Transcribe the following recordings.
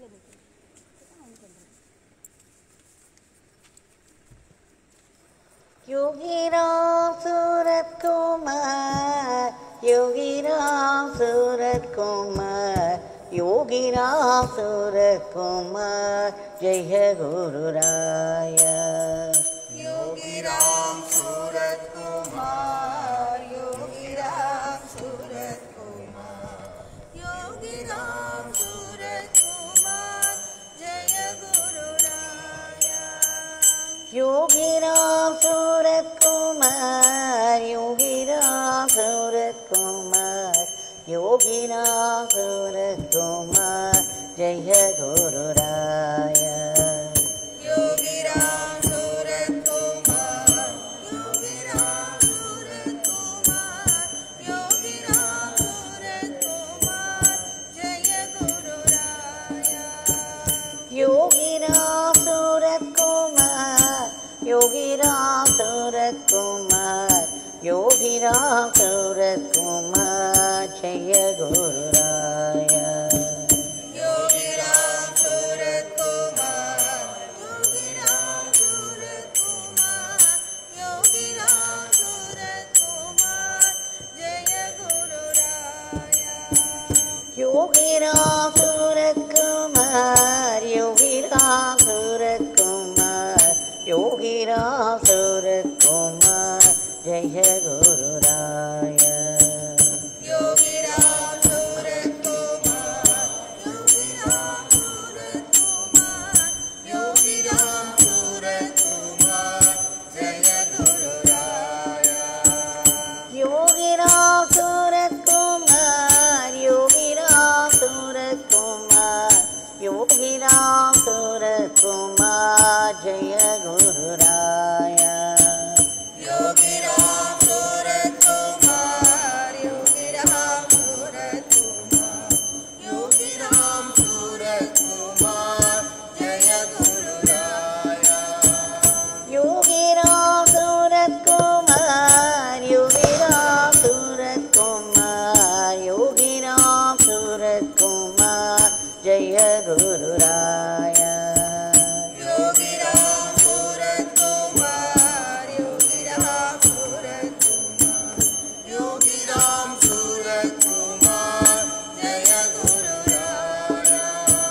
योगीराम सूरत कुमार योगीराम सूरत कुमार योगीराम सूरत कुमार जय हे गुरुराया योगी राम सूरत कुमार योगी राम सूरत कुमार योगी राम सूरत कुमार जय गुरु राया योगीराम सूरत कुमार योगीराम सूरत कुमार योगीराम सूरत कुमार जय हे गुरुराया योगी राम सूरत कुमार योगी राम सूरत कुमार योगी राम सूरत कुमार जय गुरु राया योगीराम सूरत कुमार योगीराम सूरत कुमार योगीराम सूरत कुमार जय गुरुराया योगी राम सूरत कुमार योगी राम सूरत कुमार योगी राम सूरत कुमार जय गुरु राया योगीराम सूरत कुमार योगीराम सूरत कुमार योगीराम सूरत कुमार जय गुरुराया योगी राम सूरत कुमार योगी राम सूरत कुमार योगी राम सूरत कुमार जय गुरु राया योगीराम सूरत कुमार योगीराम सूरत कुमार योगीराम सूरत कुमार जय गुरुराया योगी राम सूरत कुमार योगी राम सूरत कुमार योगी राम सूरत कुमार जय गुरु राया योगीराम सूरत कुमार योगीराम सूरत कुमार योगीराम सूरत कुमार जय गुरुराया योगी राम सूरत कुमार योगी राम सूरत कुमार योगी राम सूरत कुमार जय गुरु राया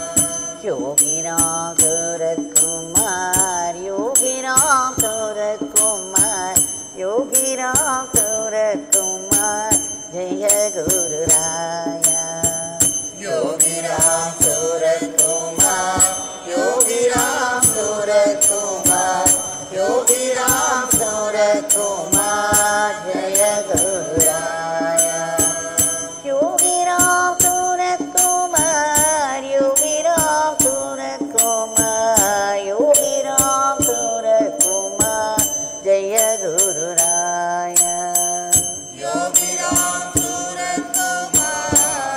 योगीराम सूरत कुमार योगीराम सूरत कुमार योगीराम सूरत कुमार जय गुरुराया योगी राम सूरत कुमार योगी राम सूरत कुमार योगी राम सूरत कुमार जय गुरुराया योगीराम सूरत कुमार योगीराम सूरत कुमार योगीराम सूरत कुमार जय गुरुराया योगी राम सूरत कुमार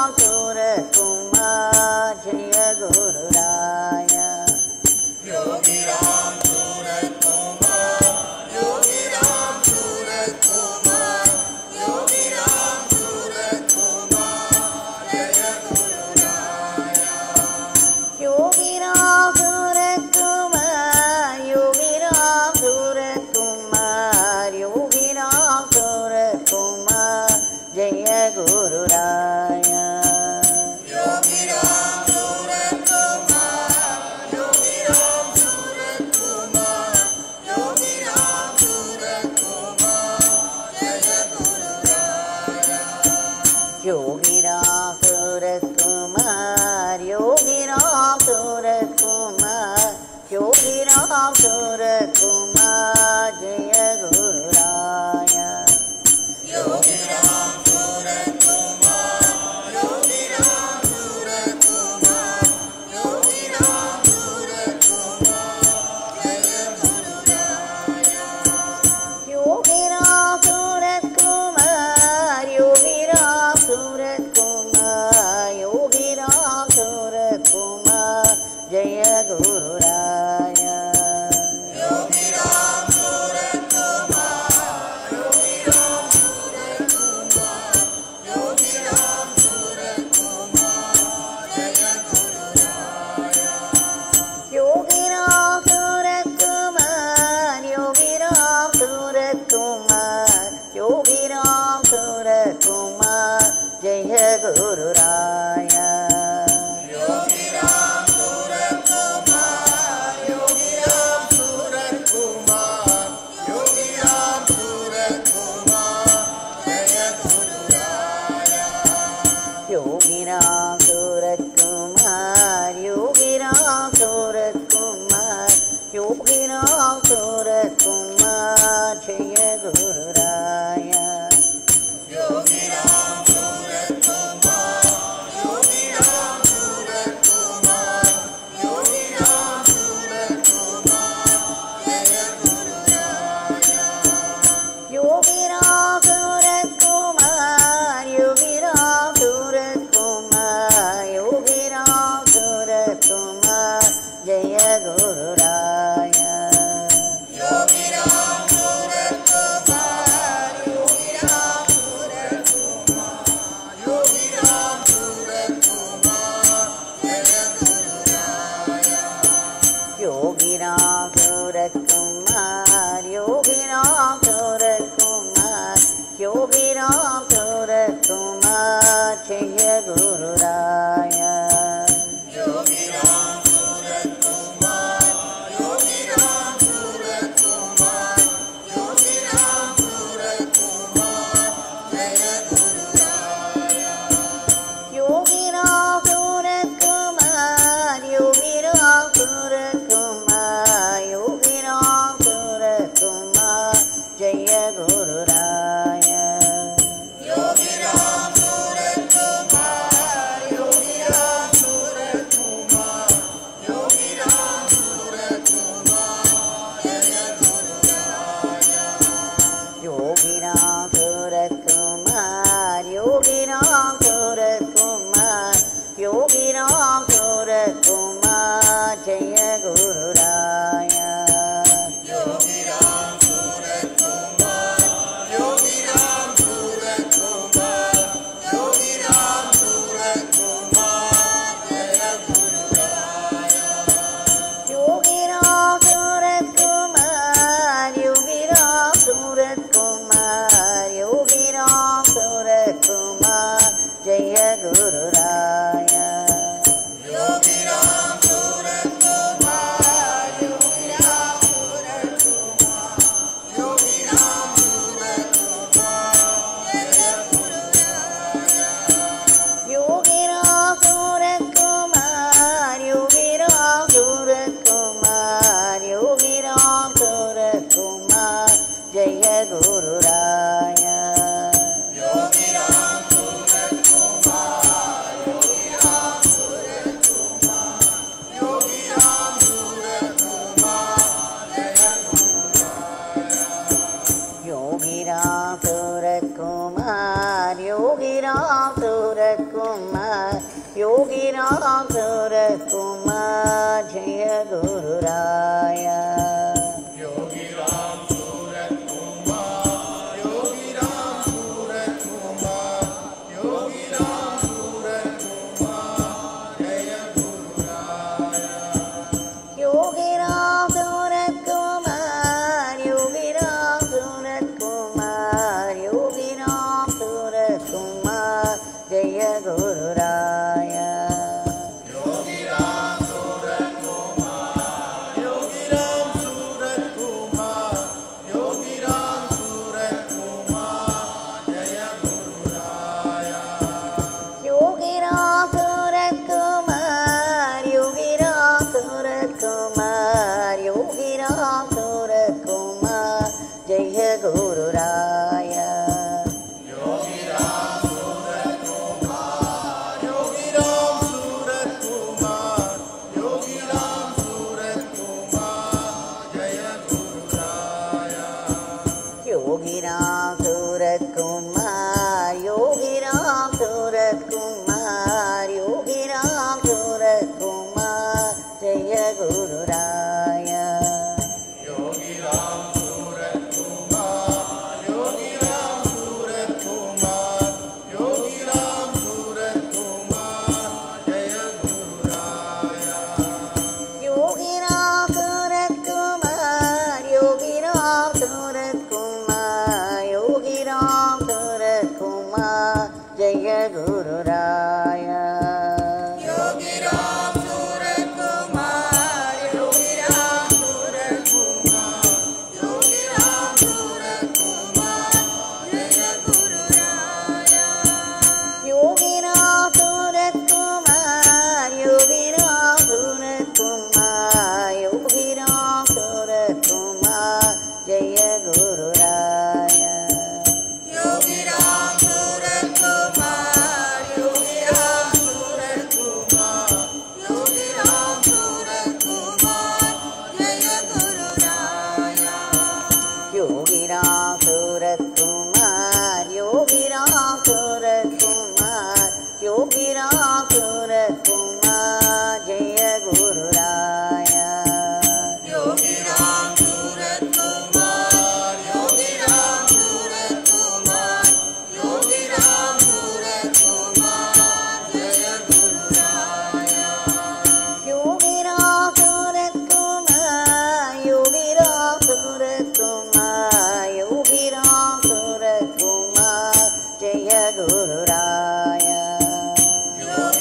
सूरकुमार जय गुरुराय योगिराम सूरत कुमार योगिराम सूरत कुमार योगिराम सूरत कुमार जय गुरुराय योगिराम सूरकुमार योगिराम सूरकुमार योगिराम सूरकुमार जय गुरुराय योगिराम सूरत कुमार योगिराम सूरत कुमार योगिराम सूरत कुमार जय गुरुराय योगिराम सूरकुमार योगिराम सूरकुमार योगिराम सूरकुमार जय गुरुराय योगिराम सूरत कुमार योगिराम सूरत कुमार योगिराम सूरत कुमार जय गुरुराय योगिराम सूरकुमार योगिराम सूरकुमार योगिराम सूरकुमार जय गुरुराय योगिराम सूरत कुमार योगिराम सूरत कुमार योगिराम सूरत कुमार जय गुरुराय योगिराम सूरकुमार योगिराम सूरकुमार योगिराम सूरकुमार जय गुरुराय योगिराम सूरत कुमार योगिराम सूरत कुमार योगिराम सूरत कुमार जय गुरुराय योगिराम सूरकुमार योगिराम सूरकुमार योगिराम सूरकुमार जय गुरुराय योगिराम सूरत कुमार योगिराम सूरत कुमार योगिराम सूरत कुमार जय गुरुराय योगिराम सूरकुमार योगिराम सूरकुमार योगिराम सूरकुमार जय गुरुराय योगिराम सूरत कुमार योगिराम सूरत कुमार योगिराम सूरत कुमार जय गुरुराय योगिराम सूरकुमार योगिराम सूरकुमार योगिराम सूरकुमार जय गुरुराय योगिराम सूरत कुमार योगिराम सूरत कुमार योगिराम सूरत कुमार जय गुरुराय योगिराम सूरकुमार योगिराम सूरकुमार योगिराम सूरकुमार जय गुरुराय योगिराम सूरत कुमार योगिराम सूरत कुमार योगिराम सूरत कुमार जय गुरुराय योगिराम सूरकुमार योगिराम सूरकुमार योगिराम सूरकुमार जय गुरुराय योगिराम सूरत कुमार योगिराम सूरत कुमार योगिराम सूरत कुमार जय गुरुराय योगिराम सूरकुमार योगिराम सूरकुमार योगिराम सूरकुमार जय गुरुराय योगिराम सूरत कुमार योगिराम सूरत कुमार योगिराम सूरत कुमार जय गुरुराय योगिराम सूरकुमार योगिराम सूरकुमार योगिराम सूरकुमार जय गुरुराय योगिराम सूरत कुमार योगिराम योगिराम सूरकुमार जय गुरुराय योगी राम सूरत कुमार योगी राम सूरत कुमार योगी राम सूरत कुमार जय गुरुराय योगिराम सूरकुमार योगिराम सूरकुमार योगिराम सूरकुमार जय गुरुराय योगी राम सूरत कुमार योगी राम सूरत कुमार योगी राम सूरत कुमार जय गुरुराय योगिराम सूरकुमार योगिराम सूरकुमार योगिराम सूरकुमार जय गुरुराय योगी राम सूरत कुमार योगी राम सूरत कुमार योगी राम सूरत कुमार जय गुरुराय योगिराम सूरकुमार योगिराम सूरकुमार योगिराम सूरकुमार जय गुरुराय योगी राम सूरत कुमार योगी राम सूरत कुमार योगी राम सूरत कुमार जय गुरुराय योगिराम सूरकुमार योगिराम सूरकुमार योगिराम सूरकुमार जय गुरुराय योगी राम सूरत कुमार योगी राम सूरत कुमार योगी राम सूरत कुमार जय गुरुराय योगिराम सूरकुमार योगिराम सूरकुमार योगिराम सूरकुमार जय गुरुराय योगी राम सूरत कुमार योगी राम सूरत कुमार योगी राम सूरत कुमार जय गुरुराय योगिराम सूरकुमार योगिराम सूरकुमार योगिराम सूरकुमार जय गुरुराय योगी राम सूरत कुमार योगी राम सूरत कुमार योगी राम सूरत कुमार जय गुरुराय योगिराम सूरकुमार योगिराम सूरकुमार योगिराम सूरकुमार जय गुरुराय योगी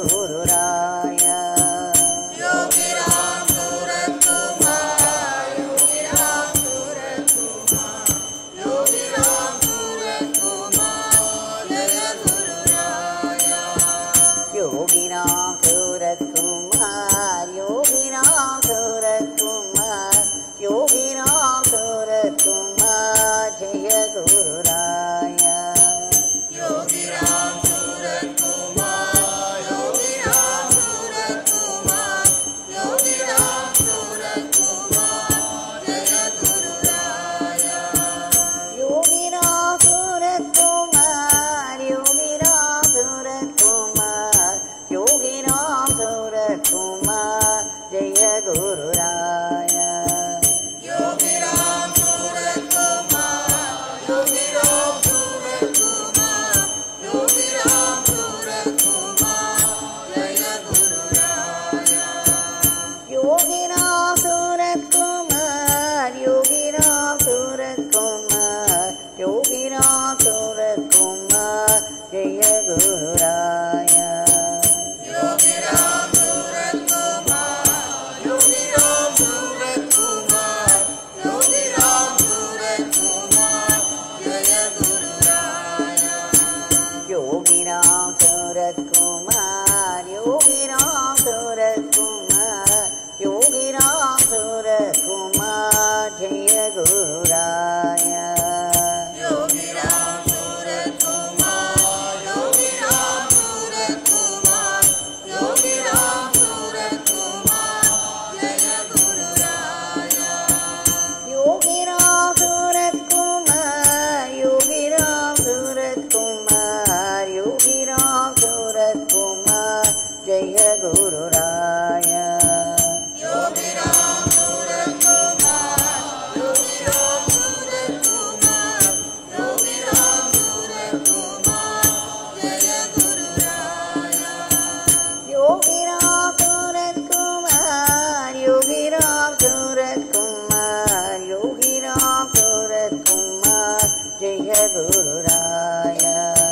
गुरुराय योगिराम सूरत कुमार योगिराम सूरत कुमार योगिराम सूरत कुमार जय गुरुराया योगिराम सूरत कुमार योगिराम सूरत कुमार योगिराम सूरत कुमार जय गुरुराय योगिराम सूरत कुमार योगिराम सूरत कुमार योगिराम सूरत कुमार जय गुरुराया योगिराम सूरत कुमार योगिराम सूरत कुमार योगिराम सूरत कुमार जय गुरुराय योगिराम सूरत कुमार योगिराम सूरत कुमार योगिराम सूरत कुमार जय गुरुराया योगिराम सूरत कुमार योगिराम सूरत कुमार योगिराम सूरत कुमार जय गुरुराय योगिराम सूरत कुमार योगिराम सूरत कुमार योगिराम सूरत कुमार जय गुरुराया योगिराम सूरत कुमार योगिराम सूरत कुमार योगिराम सूरत कुमार जय गुरुराय योगिराम सूरत कुमार योगिराम सूरत कुमार योगिराम सूरत कुमार जय गुरुराया योगिराम सूरत कुमार योगिराम सूरत कुमार योगिराम सूरत कुमार जय गुरुराय योगिराम सूरत कुमार योगिराम सूरत कुमार योगिराम सूरत कुमार जय गुरुराया योगिराम सूरत कुमार योगिराम सूरत कुमार योगिराम सूरत कुमार जय गुरुराय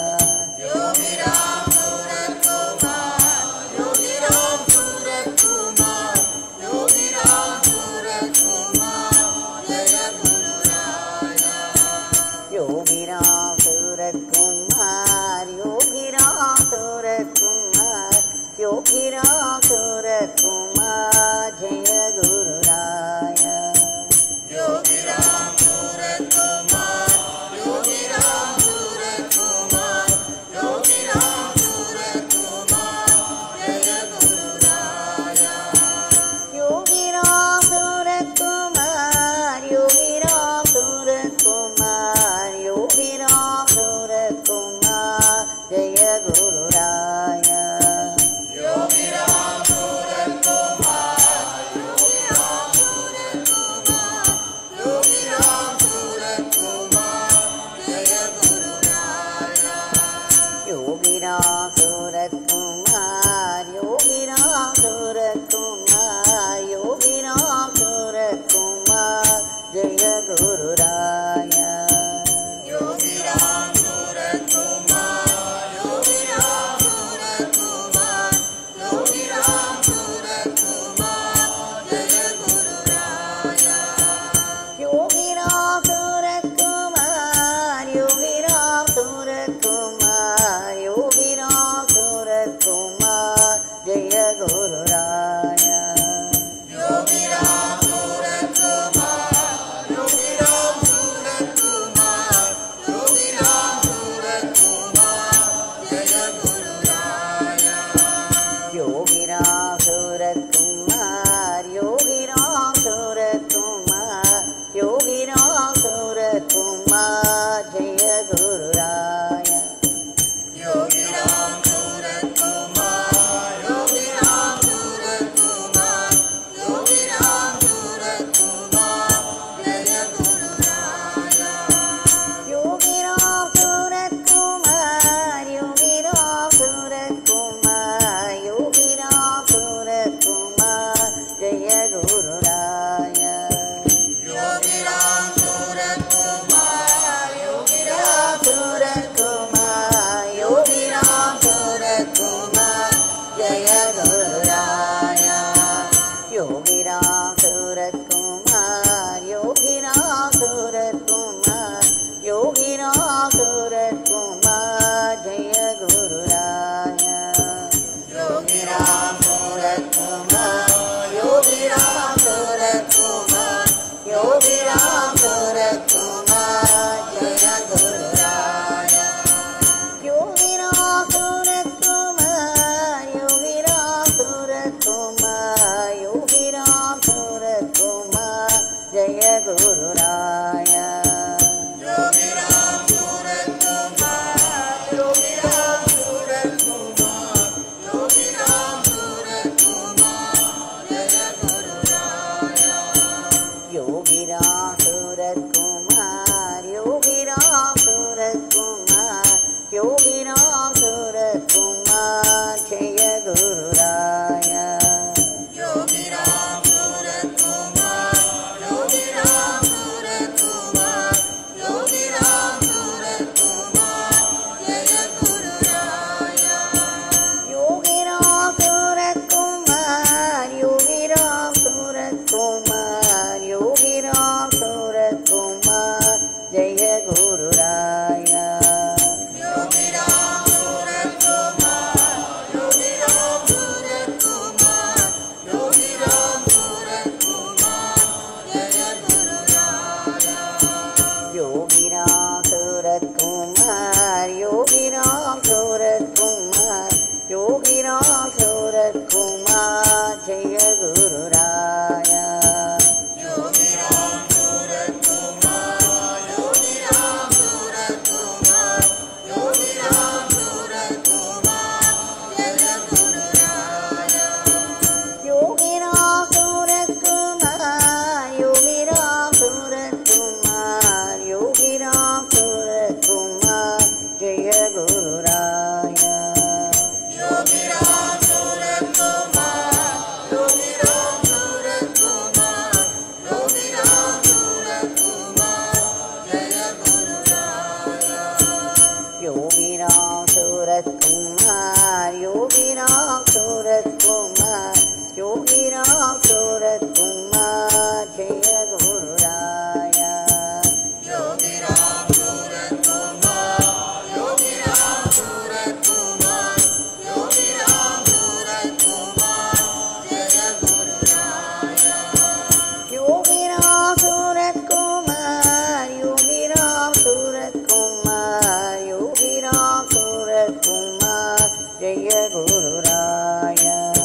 योगिराम सूरत कुमार योगिराम सूरत कुमार योगिराम सूरत कुमार जय गुरुराया योगिराम सूरत कुमार योगिराम सूरत कुमार योगिराम सूरत कुमार जय गुरुराय योगिराम सूरत कुमार योगिराम सूरत कुमार योगिराम सूरत कुमार जय गुरुराया योगिराम सूरत कुमार योगिराम सूरत कुमार योगिराम सूरत कुमार जय गुरुराय योगिराम सूरत कुमार योगिराम सूरत कुमार योगिराम सूरत कुमार जय गुरुराया योगिराम सूरत कुमार योगिराम सूरत कुमार योगिराम सूरत कुमार जय गुरुराय योगिराम सूरत कुमार योगिराम सूरत कुमार योगिराम सूरत कुमार जय गुरुराया योगिराम सूरत कुमार योगिराम सूरत कुमार योगिराम सूरत कुमार जय गुरुराय योगिराम सूरत कुमार योगिराम सूरत कुमार योगिराम सूरत कुमार जय गुरुराया योगिराम सूरत कुमार योगिराम सूरत कुमार योगिराम सूरत कुमार जय गुरुराय योगिराम सूरत कुमार योगिराम सूरत कुमार योगिराम सूरत कुमार जय गुरुराया योगिराम सूरत कुमार योगिराम सूरत कुमार योगिराम जय गुरुराय योगिराम सूरत कुमार योगिराम सूरत कुमार योगिराम सूरत कुमार जय गुरुराय योगिराम सूरत कुमार योगिराम सूरत कुमार योगिराम सूरत कुमार जय गुरुराय योगिराम सूरत कुमार योगिराम सूरत कुमार योगिराम सूरत कुमार जय गुरुराय योगिराम सूरत कुमार योगिराम सूरत कुमार योगिराम सूरत कुमार जय गुरुराय योगिराम सूरत कुमार योगिराम सूरत कुमार योगिराम सूरत कुमार जय गुरुराय योगिराम सूरत कुमार योगिराम सूरत कुमार योगिराम सूरत कुमार जय गुरुराय योगिराम सूरत कुमार योगिराम सूरत कुमार योगिराम सूरत कुमार जय गुरुराय योगिराम सूरत कुमार योगिराम सूरत कुमार योगिराम सूरत कुमार जय गुरुराय योगिराम सूरत कुमार योगिराम सूरत कुमार योगिराम सूरत कुमार जय गुरुराय योगिराम सूरत कुमार योगिराम सूरत कुमार योगिराम सूरत कुमार जय गुरुराय योगिराम सूरत कुमार योगिराम सूरत कुमार योगिराम सूरत कुमार जय गुरुराय योगिराम सूरत कुमार योगिराम सूरत कुमार योगिराम सूरत कुमार जय गुरुराय योगिराम सूरत कुमार योगिराम सूरत कुमार योगिराम सूरत कुमार जय गुरुराय योगिराम सूरत कुमार योगिराम सूरत कुमार योगिराम सूरत कुमार जय गुरुराय योगिराम सूरत कुमार योगिराम सूरत कुमार योगिराम सूरत कुमार जय गुरुराय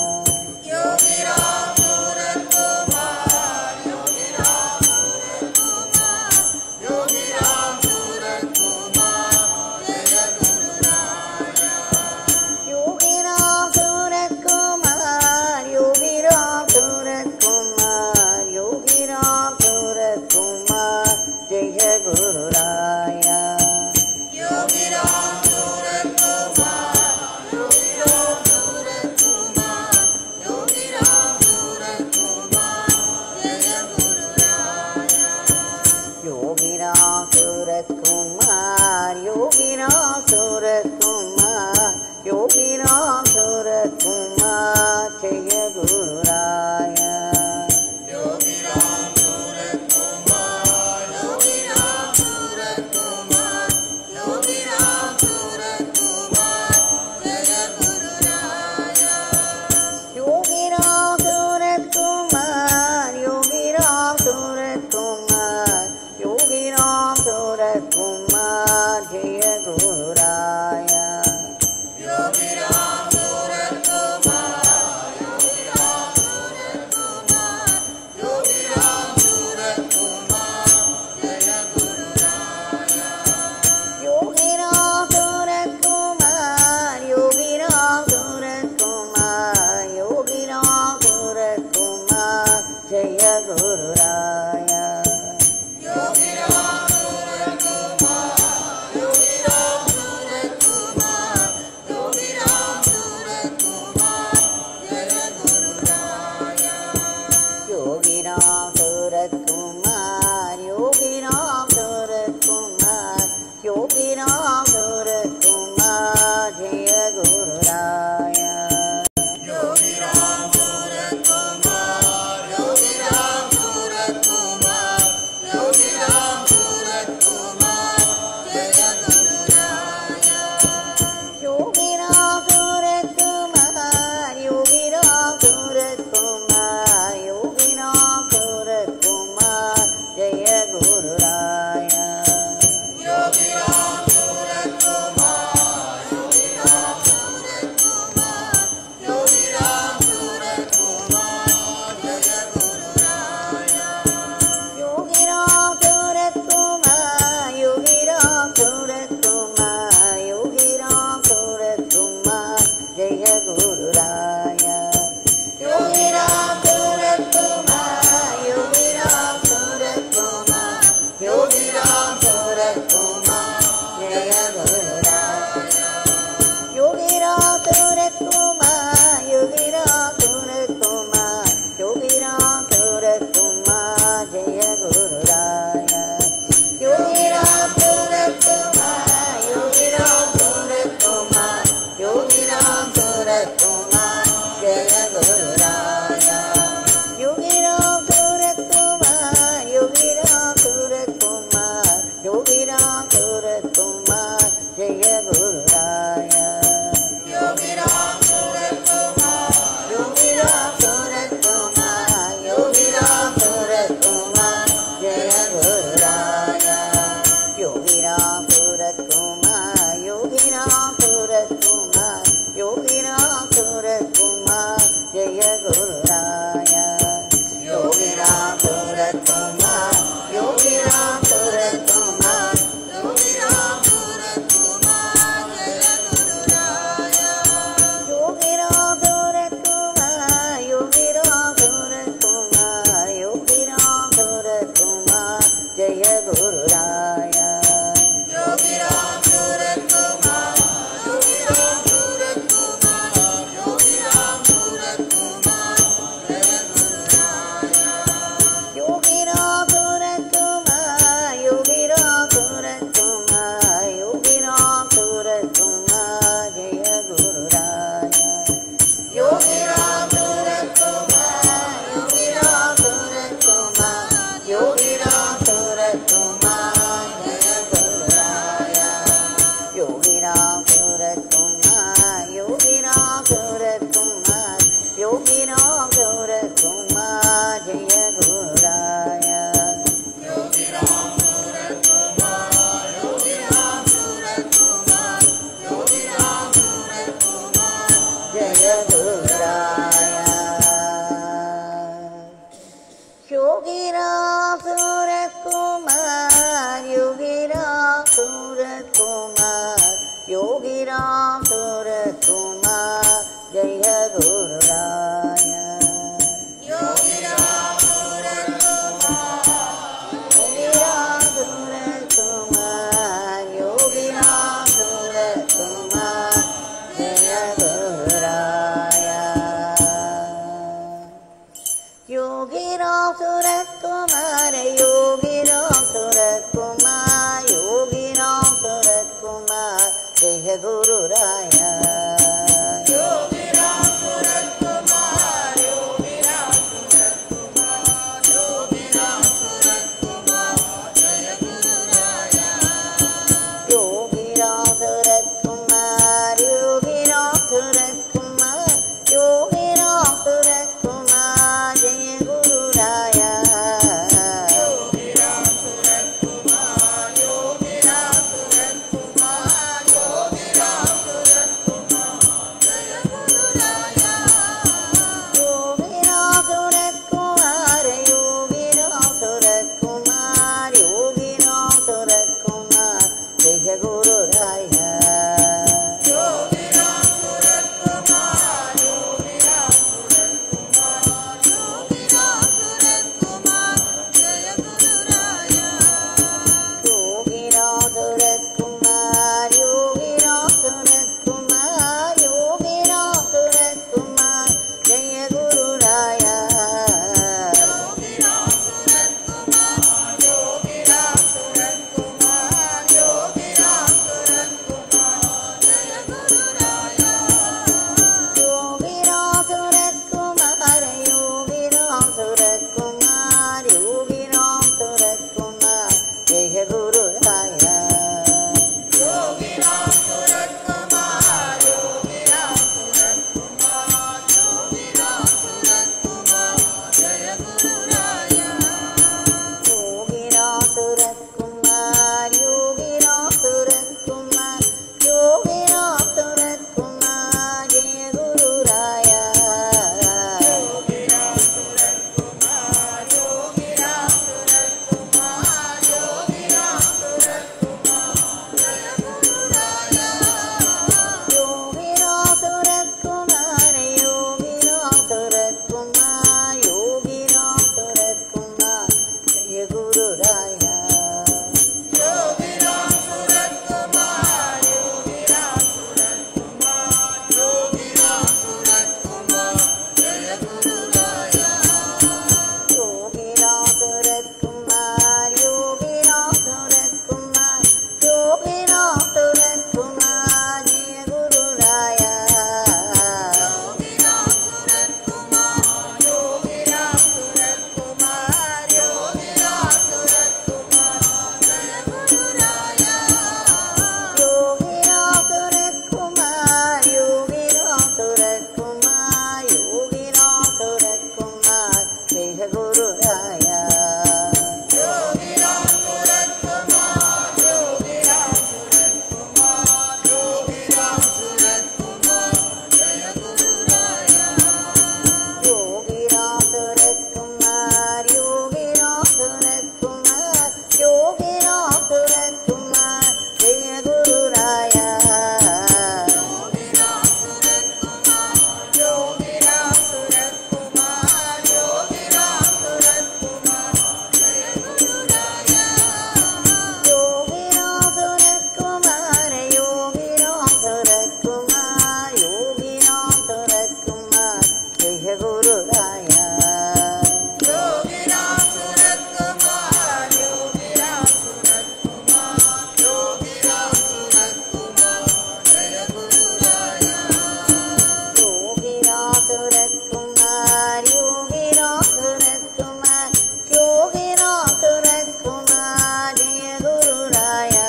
ஜெய குரு ராயா யோகிராம் சுரத்குமார் யோகிராம் சுரத்குமார் யோகிராம் சுரத்குமார் ஜெய குருராயா யோகிராம் சுரத்குமார் யோகிராம் சுரத்குமார் யோகிராம் சுரத்குமார் ஜெய குரு ராயா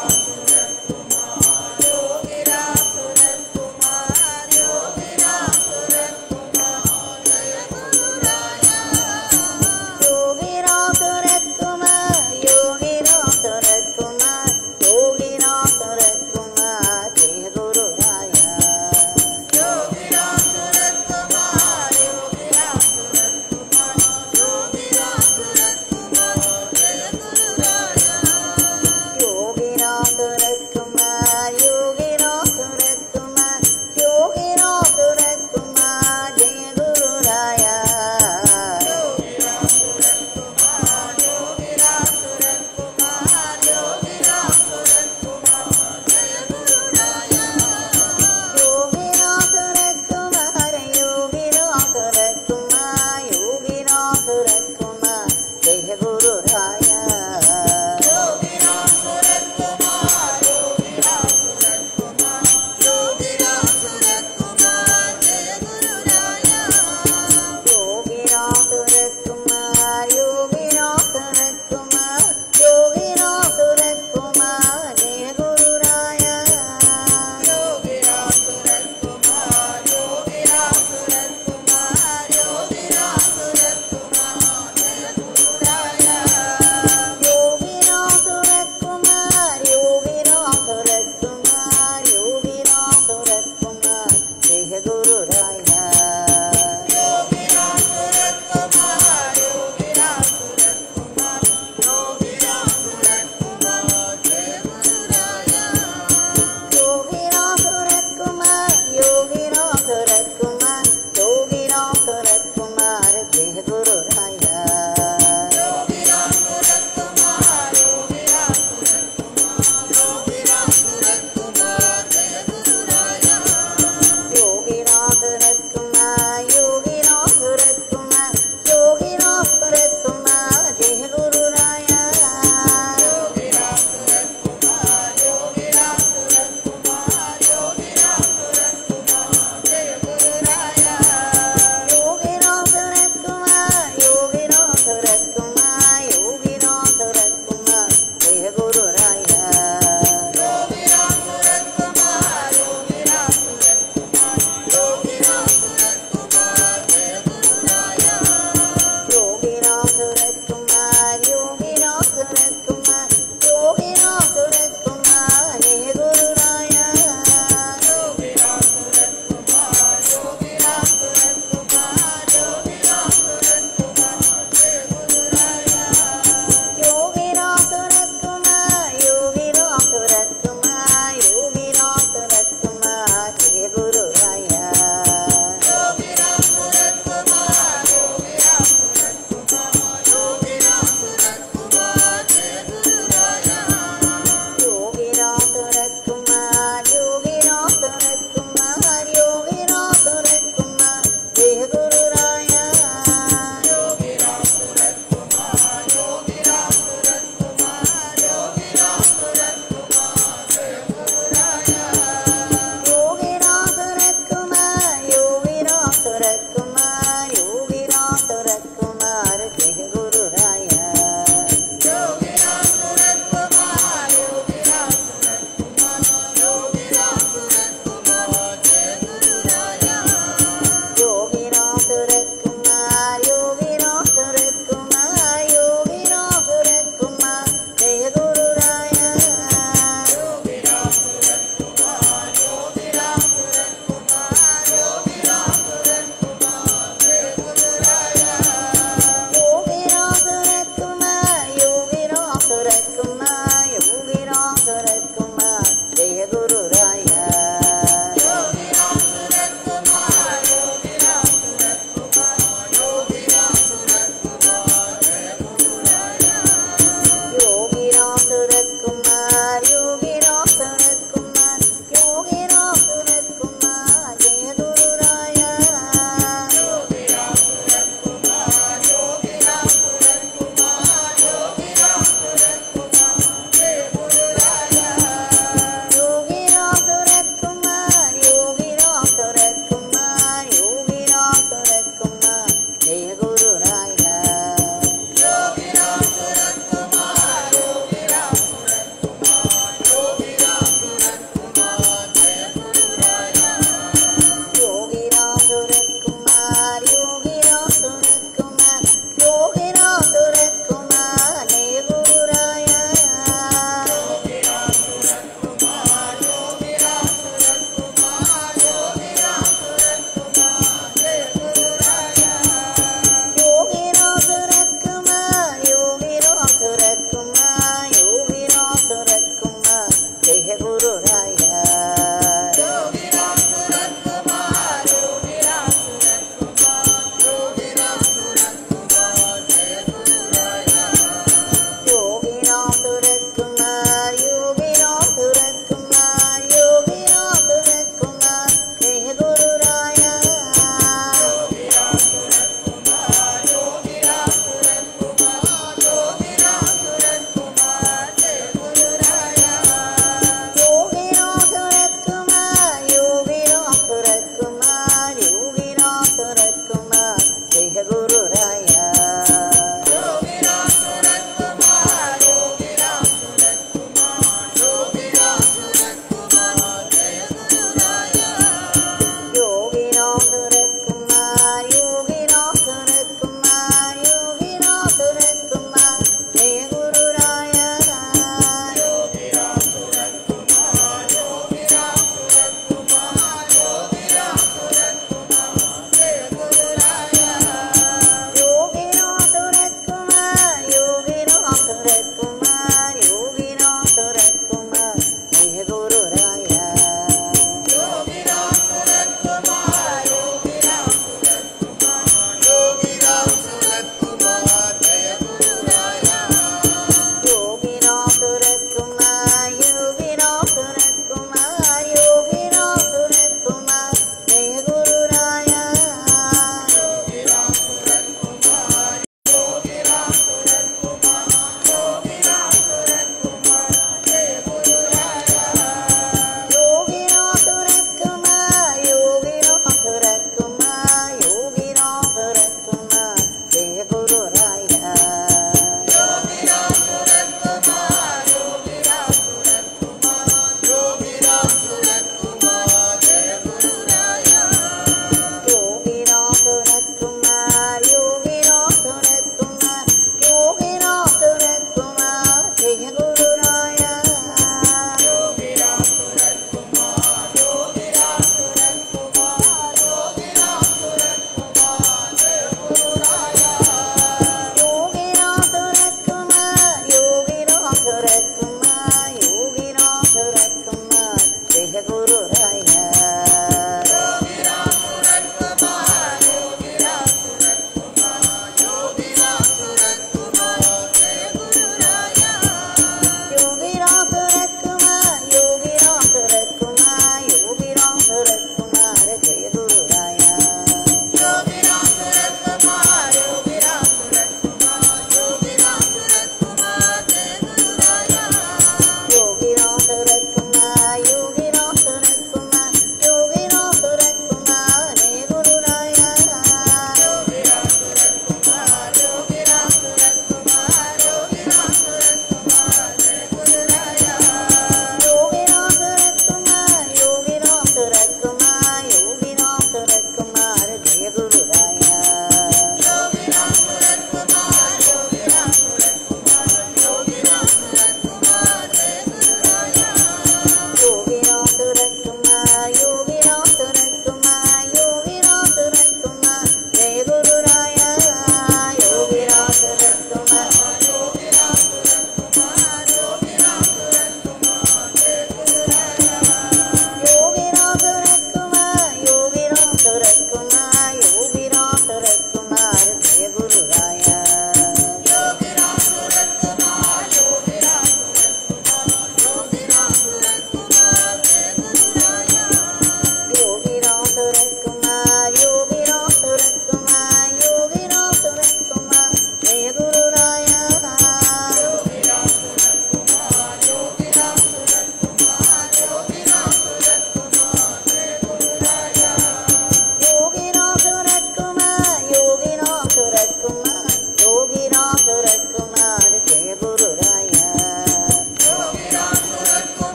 யோகிராம் சுரத்குமார் யோகிராம்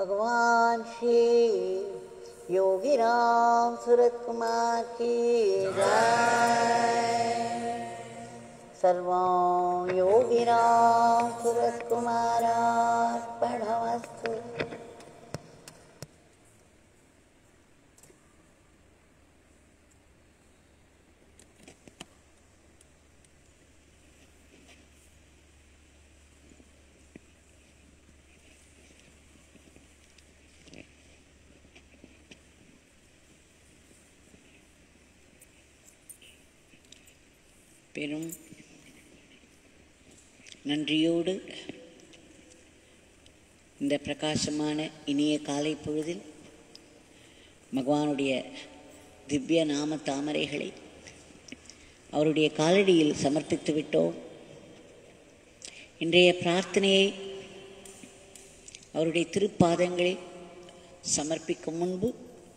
भगवान श्री योगी राम सूरत कुमार की जय सर्वं योगी राम सूरत कुमारार्पणमस्तु பெரும் நன்றியோடு இந்த பிரகாசமான இனிய காலை பொழுதில் பகவானுடைய திவ்ய நாம தாமரைகளை அவருடைய காலடியில் சமர்ப்பித்து விட்டோம் இன்றைய பிரார்த்தனையை அவருடைய திருப்பாதங்களில் சமர்ப்பிக்கும் முன்பு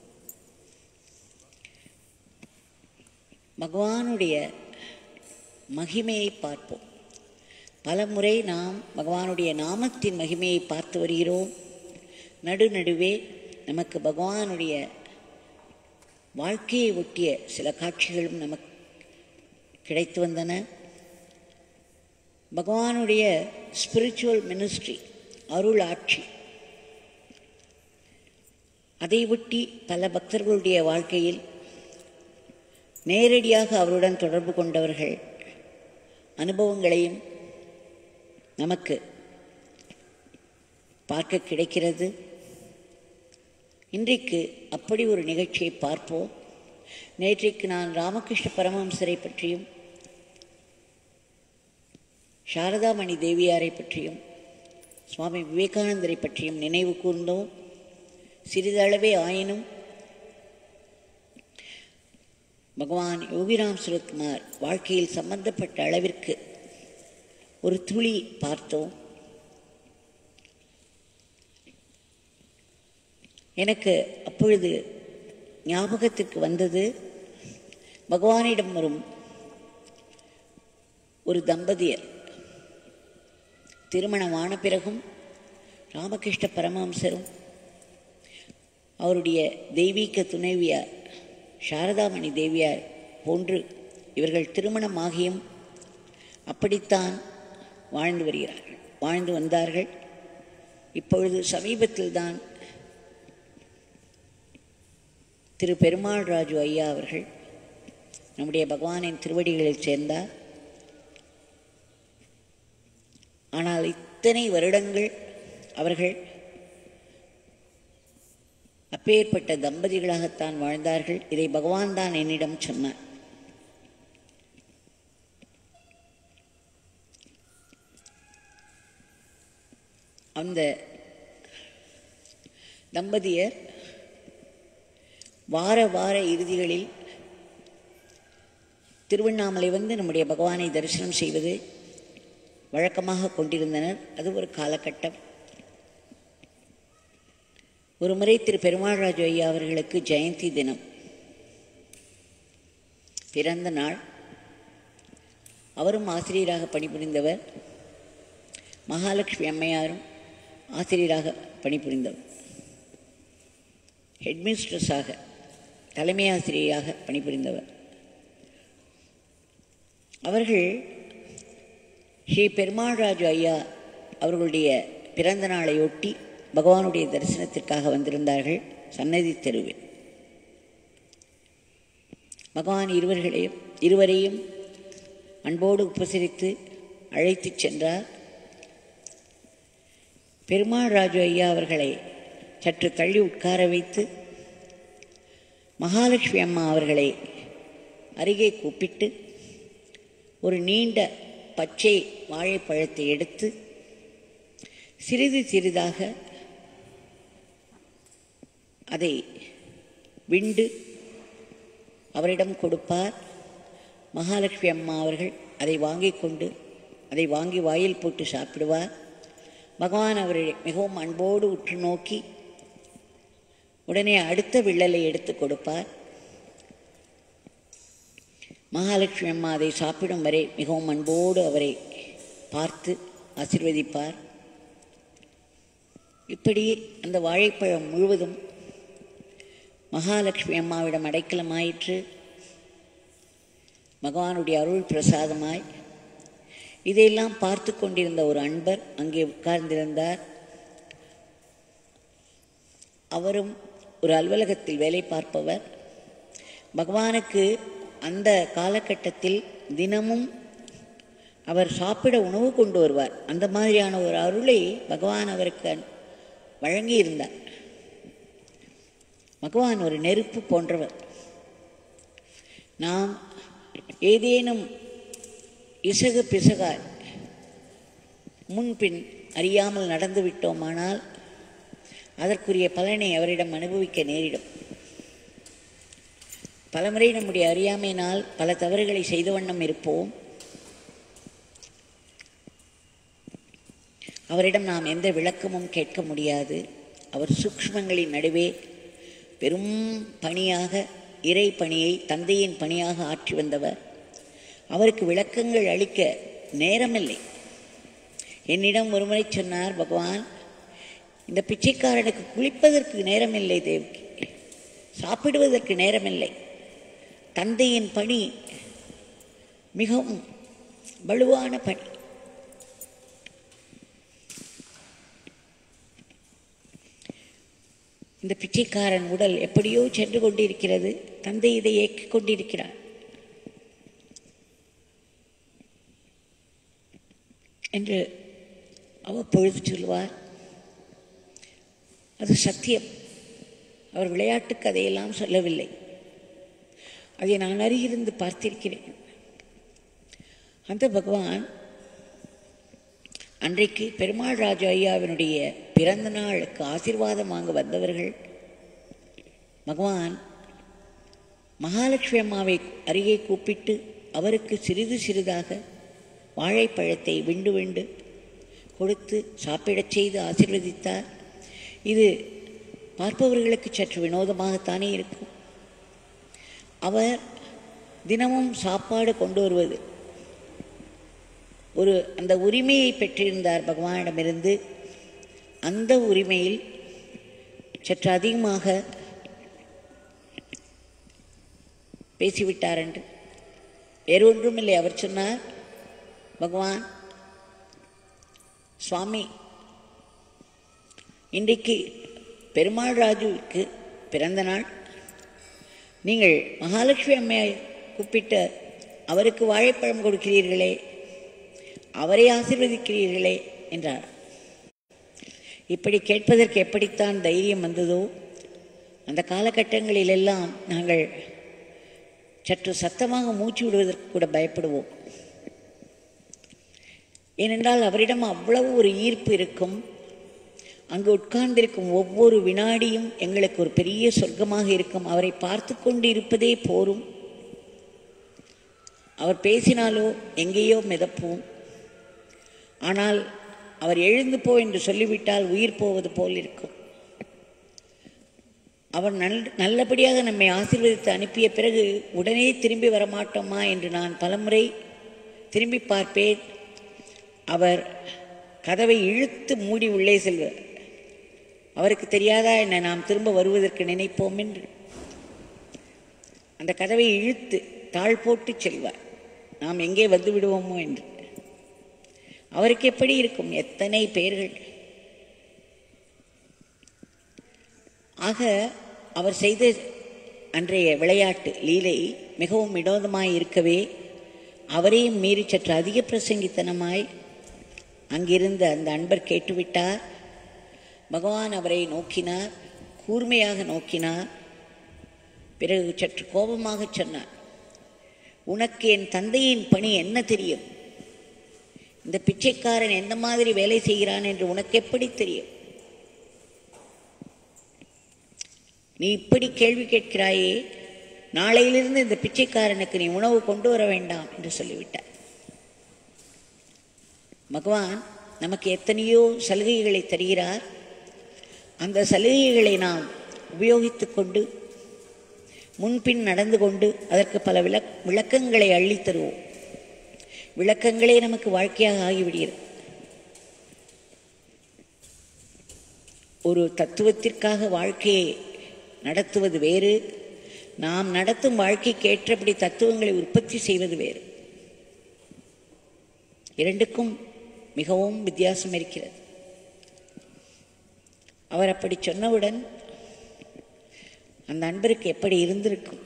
பகவானுடைய மகிமையை பார்ப்போம் பலமுறை நாம் பகவானுடைய நாமத்தின் மகிமையை பார்த்து வருகிறோம் நடுநடுவே நமக்கு பகவானுடைய வாழ்க்கையை ஒட்டிய சில காட்சிகளும் நமக்கு கிடைத்து வந்தன பகவானுடைய ஸ்பிரிச்சுவல் மினிஸ்ட்ரி அருள் ஆட்சி அதை ஒட்டி பல பக்தர்களுடைய வாழ்க்கையில் நேரடியாக அவருடன் தொடர்பு கொண்டவர்கள் அனுபவங்களையும் நமக்கு பார்க்க கிடைக்கிறது இன்றைக்கு அப்படி ஒரு நிகழ்ச்சியை பார்ப்போம் நேற்றைக்கு நான் ராமகிருஷ்ண பரமஹம்சரை பற்றியும் சாரதாமணி தேவியாரை பற்றியும் சுவாமி விவேகானந்தரை பற்றியும் நினைவு கூர்ந்தோம் சிறிதளவே ஆயினும் பகவான் யோகிராம் சுரத்குமார் வாழ்க்கையில் சம்பந்தப்பட்ட அளவிற்கு ஒரு துளி பார்த்தோம் எனக்கு அப்பொழுது ஞாபகத்திற்கு வந்தது பகவானிடம் வரும் ஒரு தம்பதியர் திருமணமான பிறகும் ராமகிருஷ்ண பரமஹம்சரும் அவருடைய தெய்வீக துணைவியார் சாரதாமணி தேவியார் போன்று இவர்கள் திருமணமாகியும் அப்படித்தான் வாழ்ந்து வருகிறார்கள் வாழ்ந்து வந்தார்கள் இப்பொழுது சமீபத்தில்தான் திரு பெருமாள் ராஜு ஐயா அவர்கள் நம்முடைய பகவானின் திருவடிகளில் சேர்ந்தார் ஆனால் இத்தனை வருடங்கள் அவர்கள் அப்பேற்பட்ட தம்பதிகளாகத்தான் வாழ்ந்தார்கள் இதை பகவான் தான் என்னிடம் சொன்னார் அந்த தம்பதியர் வார வார இறுதிகளில் திருவண்ணாமலை வந்து நம்முடைய பகவானை தரிசனம் செய்வது வழக்கமாக கொண்டிருந்தனர் அது ஒரு காலகட்டம் ஒரு முறை திரு பெருமாள்ராஜு ஐயா அவர்களுக்கு ஜெயந்தி தினம் பிறந்த நாள் அவரும் ஆசிரியராக பணிபுரிந்தவர் மகாலட்சுமி அம்மையாரும் ஆசிரியராக பணிபுரிந்தவர் ஹெட்மிஸ்ட்ரஸாக தலைமை ஆசிரியராக பணிபுரிந்தவர் அவர்கள் ஸ்ரீ பெருமாள்ராஜு ஐயா அவர்களுடைய பிறந்த நாளையொட்டி பகவானுடைய தரிசனத்திற்காக வந்திருந்தார்கள் சன்னதி தெருவில் பகவான் இருவர்களையும் இருவரையும் அன்போடு உபசரித்து அழைத்துச் சென்றார் பெருமாள் ராஜு ஐயா அவர்களை சற்று தள்ளி உட்கார வைத்து மகாலட்சுமி அம்மா அவர்களை அருகே கூப்பிட்டு ஒரு நீண்ட பச்சை வாழைப்பழத்தை எடுத்து சிறிது சிறிதாக அதை விண்டு அவரிடம் கொடுப்பார் மகாலட்சுமி அம்மா அவர்கள் அதை வாங்கி கொண்டு அதை வாங்கி வாயில் போட்டு சாப்பிடுவார் பகவான் அவரை மிகவும் அன்போடு உற்று நோக்கி உடனே அடுத்த விள்ளலை எடுத்து கொடுப்பார் மகாலட்சுமி அம்மா அதை சாப்பிடும் வரை மிகவும் அன்போடு அவரை பார்த்து ஆசிர்வதிப்பார் இப்படி அந்த வாழைப்பழம் முழுவதும் மகாலட்சுமி அம்மாவிடம் அடைக்கலமாயிற்று பகவானுடைய அருள் பிரசாதமாய் இதையெல்லாம் பார்த்து கொண்டிருந்த ஒரு அன்பர் அங்கே உட்கார்ந்திருந்தார் அவரும் ஒரு அலுவலகத்தில் வேலை பார்ப்பவர் பகவானுக்கு அந்த காலகட்டத்தில் தினமும் அவர் சாப்பிட உணவு கொண்டு வருவார் அந்த மாதிரியான ஒரு அருளை பகவான் அவருக்கு வழங்கியிருந்தார் பகவான் ஒரு நெருப்பு போன்றவர் நாம் ஏதேனும் இசகு பிசகாய் முன்பின் அறியாமல் நடந்து விட்டோமானால் அதற்குரிய பலனை அவரிடம் அனுபவிக்க நேரிடும் பலமுறை நம்முடைய அறியாமையினால் பல தவறுகளை செய்த வண்ணம் இருப்போம் அவரிடம் நாம் எந்த விளக்கமும் கேட்க முடியாது அவர் சூக்ஷ்மங்களின் நடுவே பெரும் பணியாக இறை பணியை தந்தையின் பணியாக ஆற்றி வந்தவர் அவருக்கு விளக்கங்கள் அளிக்க நேரமில்லை என்னிடம் ஒருமுறை சொன்னார் பகவான் இந்த பிச்சைக்காரனுக்கு குளிப்பதற்கு நேரமில்லை தேவகி சாப்பிடுவதற்கு நேரமில்லை தந்தையின் பணி மிகவும் வலுவான பணி இந்த பிச்சைக்காரன் உடல் எப்படியோ சென்று கொண்டிருக்கிறது தந்தை இதை இயக்கிக் கொண்டிருக்கிறார் என்று அவ்வப்பொழுது சொல்வார் அது சத்தியம் அவர் விளையாட்டு கதையெல்லாம் சொல்லவில்லை அதை நான் அருகிருந்து பார்த்திருக்கிறேன் அந்த பகவான் அன்றைக்கு பெருமாள் ராஜு ஐயாவினுடைய பிறந்த நாளுக்கு ஆசீர்வாதம் வாங்க வந்தவர்கள் பகவான் மகாலட்சுமி அம்மாவை அருகே கூப்பிட்டு அவருக்கு சிறிது சிறிதாக வாழைப்பழத்தை விண்டு விண்டு கொடுத்து சாப்பிடச் செய்து ஆசீர்வதித்தார் இது பார்ப்பவர்களுக்கு சற்று வினோதமாகத்தானே இருக்கும் அவர் தினமும் சாப்பாடு கொண்டு வருவது ஒரு அந்த உரிமையை பெற்றிருந்தார் பகவானிடமிருந்து அந்த உரிமையில் சற்று அதிகமாக பேசிவிட்டார் என்று வேறு ஒன்றுமில்லை அவர் சொன்னார் பகவான் சுவாமி இன்றைக்கு பெருமாள் ராஜுவுக்கு பிறந்த நாள் நீங்கள் மகாலட்சுமி அம்மையை கூப்பிட்டு அவருக்கு வாழைப்பழம் கொடுக்கிறீர்களே அவரை ஆசீர்வதிக்கிறீர்களே என்றார் இப்படி கேட்பதற்கு எப்படித்தான் தைரியம் வந்ததோ அந்த காலகட்டங்களிலெல்லாம் நாங்கள் சற்று சத்தமாக மூச்சு விடுவதற்கு கூட பயப்படுவோம் ஏனென்றால் அவரிடம் அவ்வளவு ஒரு ஈர்ப்பு இருக்கும் அங்கு உட்கார்ந்திருக்கும் ஒவ்வொரு வினாடியும் எங்களுக்கு ஒரு பெரிய சொர்க்கமாக இருக்கும் அவரை பார்த்து கொண்டு இருப்பதே போரும் அவர் பேசினாலோ எங்கேயோ மிதப்போம் ஆனால் அவர் எழுந்து போ என்று சொல்லிவிட்டால் உயிர் போவது போல் இருக்கும் அவர் நல் நல்லபடியாக நம்மை ஆசீர்வதித்து அனுப்பிய பிறகு உடனே திரும்பி வரமாட்டோமா என்று நான் பலமுறை திரும்பி பார்ப்பேன் அவர் கதவை இழுத்து மூடி உள்ளே செல்வார் அவருக்கு தெரியாதா என்ன நாம் திரும்ப வருவதற்கு நினைப்போம் என்று அந்த கதவை இழுத்து தாழ் போட்டு செல்வார் நாம் எங்கே வந்து விடுவோமோ என்று அவருக்கு எப்படி இருக்கும் எத்தனை பேர்கள் ஆக அவர் செய்த அன்றைய விளையாட்டு லீலை மிகவும் வினோதமாய் இருக்கவே அவரையும் மீறி சற்று அதிக பிரசங்கித்தனமாய் அங்கிருந்த அந்த அன்பர் கேட்டுவிட்டார் பகவான் அவரை நோக்கினார் கூர்மையாக நோக்கினார் பிறகு சற்று கோபமாக சொன்னார் உனக்கு என் தந்தையின் பணி என்ன தெரியும் இந்த பிச்சைக்காரன் எந்த மாதிரி வேலை செய்கிறான் என்று உனக்கு எப்படி தெரியும் நீ இப்படி கேள்வி கேட்கிறாயே நாளையிலிருந்து இந்த பிச்சைக்காரனுக்கு நீ உணவு கொண்டு வர வேண்டாம் என்று சொல்லிவிட்டார் பகவான் நமக்கு எத்தனையோ சலுகைகளை தருகிறார் அந்த சலுகைகளை நாம் உபயோகித்துக் கொண்டு முன்பின் நடந்து கொண்டு அதற்கு பல விளக் விளக்கங்களை அள்ளித் தருவோம் விளக்கங்களே நமக்கு வாழ்க்கையாக ஆகிவிடுகிறது ஒரு தத்துவத்திற்காக வாழ்க்கையை நடத்துவது வேறு நாம் நடத்தும் வாழ்க்கைக்கு ஏற்றபடி தத்துவங்களை உற்பத்தி செய்வது வேறு இரண்டுக்கும் மிகவும் வித்தியாசம் இருக்கிறது அவர் அப்படி சொன்னவுடன் அந்த அன்பருக்கு எப்படி இருந்திருக்கும்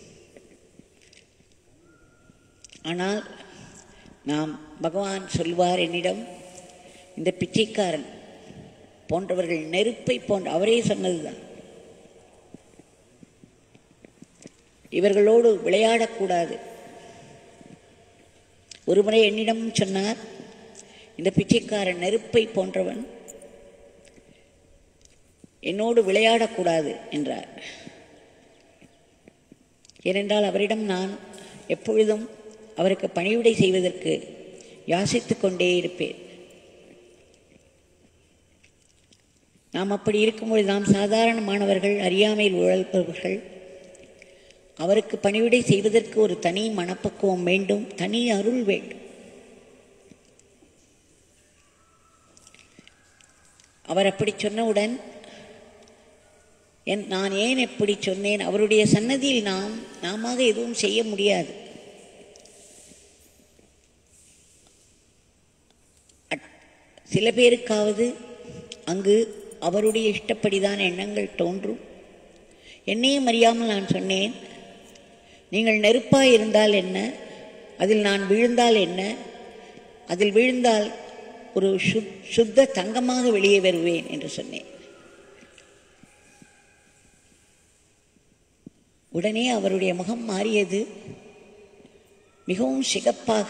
ஆனால் நாம் பகவான் சொல்வார் என்னிடம் இந்த பிச்சைக்காரன் போன்றவர்கள் நெருப்பை போன்ற அவரே சொன்னதுதான் இவர்களோடு விளையாடக்கூடாது ஒருமுறை என்னிடம் சொன்னார் இந்த பிச்சைக்காரன் நெருப்பை போன்றவன் என்னோடு விளையாடக்கூடாது என்றார் ஏனென்றால் அவரிடம் நான் எப்பொழுதும் அவருக்கு பணிவிடை செய்வதற்கு யாசித்துக் கொண்டே இருப்பேன் நாம் அப்படி இருக்கும்பொழுது நாம் சாதாரணமானவர்கள் அறியாமையில் உழல்பவர்கள் அவருக்கு பணிவிடை செய்வதற்கு ஒரு தனி மனப்பக்குவம் வேண்டும் தனி அருள் வேண்டும் அவர் அப்படி சொன்னவுடன் என் நான் ஏன் எப்படி சொன்னேன் அவருடைய சன்னதியில் நாம் நாம எதுவும் செய்ய முடியாது அட்- சில பேருக்காவது அங்கு அவருடைய இஷ்டப்படிதான் எண்ணங்கள் தோன்றும் என்னையும் அறியாமல் நான் சொன்னேன் நீங்கள் நெருப்பாய் இருந்தால் என்ன அதில் நான் விழுந்தால் என்ன அதில் விழுந்தால் ஒரு சுத் சுத்த தங்கமாக வெளியே வருவேன் என்று சொன்னேன் உடனே அவருடைய முகம் மாறியது மிகவும் சிகப்பாக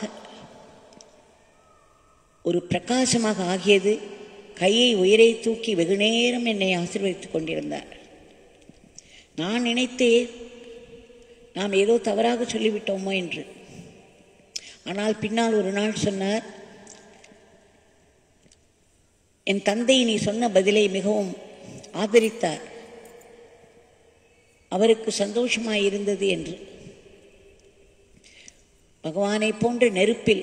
ஒரு பிரகாசமாக ஆகியது கையை உயிரை தூக்கி வெகுநேரம் என்னை ஆசீர்வதித்துக் கொண்டிருந்தார் நான் நினைத்தேன் நாம் ஏதோ தவறாக சொல்லிவிட்டோமோ என்று ஆனால் பின்னால் ஒரு நாள் சொன்னார் என் தந்தை நீ சொன்ன பதிலை மிகவும் ஆதரித்தார் அவருக்கு சந்தோஷமாய் இருந்தது என்று பகவானை போன்ற நெருப்பில்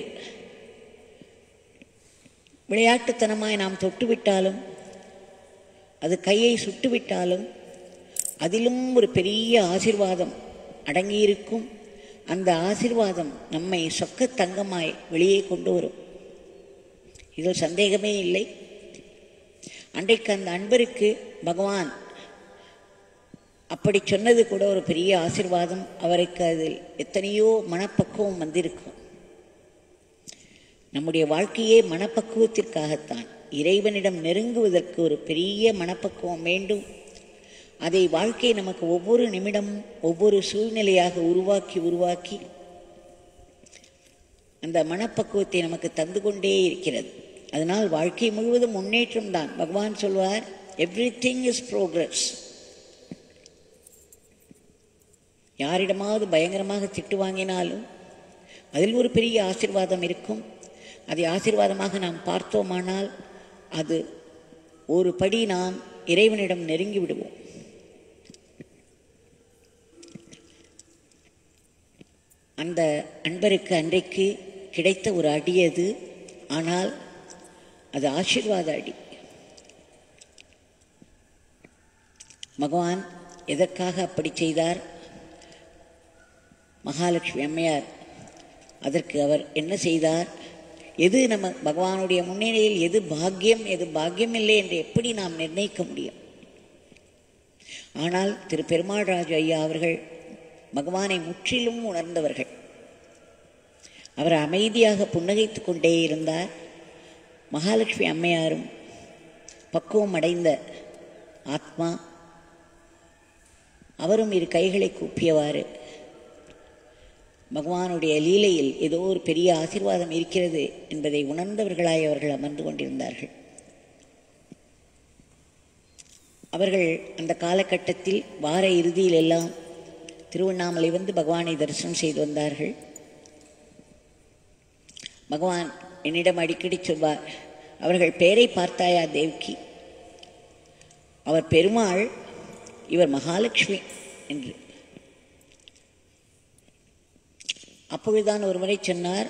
விளையாட்டுத்தனமாய் நாம் தொட்டுவிட்டாலும் அது கையை சுட்டுவிட்டாலும் அதிலும் ஒரு பெரிய ஆசிர்வாதம் அடங்கியிருக்கும் அந்த ஆசிர்வாதம் நம்மை சொக்க தங்கமாய் வெளியே கொண்டு வரும் இதில் சந்தேகமே இல்லை அன்றைக்கு அந்த அன்பருக்கு பகவான் அப்படி சொன்னது கூட ஒரு பெரிய ஆசிர்வாதம் அவருக்கு அதில் எத்தனையோ மனப்பக்குவம் வந்திருக்கும் நம்முடைய வாழ்க்கையே மனப்பக்குவத்திற்காகத்தான் இறைவனிடம் நெருங்குவதற்கு ஒரு பெரிய மனப்பக்குவம் வேண்டும் அதை வாழ்க்கை நமக்கு ஒவ்வொரு நிமிடமும் ஒவ்வொரு சூழ்நிலையாக உருவாக்கி உருவாக்கி அந்த மனப்பக்குவத்தை நமக்கு தந்து கொண்டே இருக்கிறது அதனால் வாழ்க்கை முழுவதும் முன்னேற்றம் தான் பகவான் சொல்வார் எவ்ரி திங் இஸ் ப்ரோக்ரஸ் யாரிடமாவது பயங்கரமாக திட்டு வாங்கினாலும் அதில் ஒரு பெரிய ஆசீர்வாதம் இருக்கும் அதை ஆசீர்வாதமாக நாம் பார்த்தோமானால் அது ஒரு படி நாம் இறைவனிடம் நெருங்கி விடுவோம் அந்த அன்பருக்கு அன்றைக்கு கிடைத்த ஒரு அடி அது ஆனால் அது ஆசீர்வாத அடி பகவான் எதற்காக அப்படி செய்தார் மகாலட்சுமி அம்மையார் அதற்கு அவர் என்ன செய்தார் எது நம்ம பகவானுடைய முன்னிலையில் எது பாக்கியம் எது பாக்கியம் இல்லை என்று எப்படி நாம் நிர்ணயிக்க முடியும் ஆனால் திரு பெருமாள் ராஜு ஐயா அவர்கள் பகவானை முற்றிலும் உணர்ந்தவர்கள் அவர் அமைதியாக புன்னகைத்துக் கொண்டே இருந்தார் மகாலட்சுமி அம்மையாரும் பக்குவம் அடைந்த ஆத்மா அவரும் இரு கைகளை கூப்பியவாறு பகவானுடைய லீலையில் ஏதோ ஒரு பெரிய ஆசீர்வாதம் இருக்கிறது என்பதை உணர்ந்தவர்களாய் அவர்கள் அமர்ந்து கொண்டிருந்தார்கள் அவர்கள் அந்த காலகட்டத்தில் வார இறுதியில் எல்லாம் திருவண்ணாமலை வந்து பகவானை தரிசனம் செய்து வந்தார்கள் பகவான் என்னிடம் அடிக்கடி சொல்வார் அவர்கள் பெயரை பார்த்தாயா தேவ்கி அவர் பெருமாள் இவர் மகாலட்சுமி என்று அப்பொழுதுதான் ஒரு முறை சொன்னார்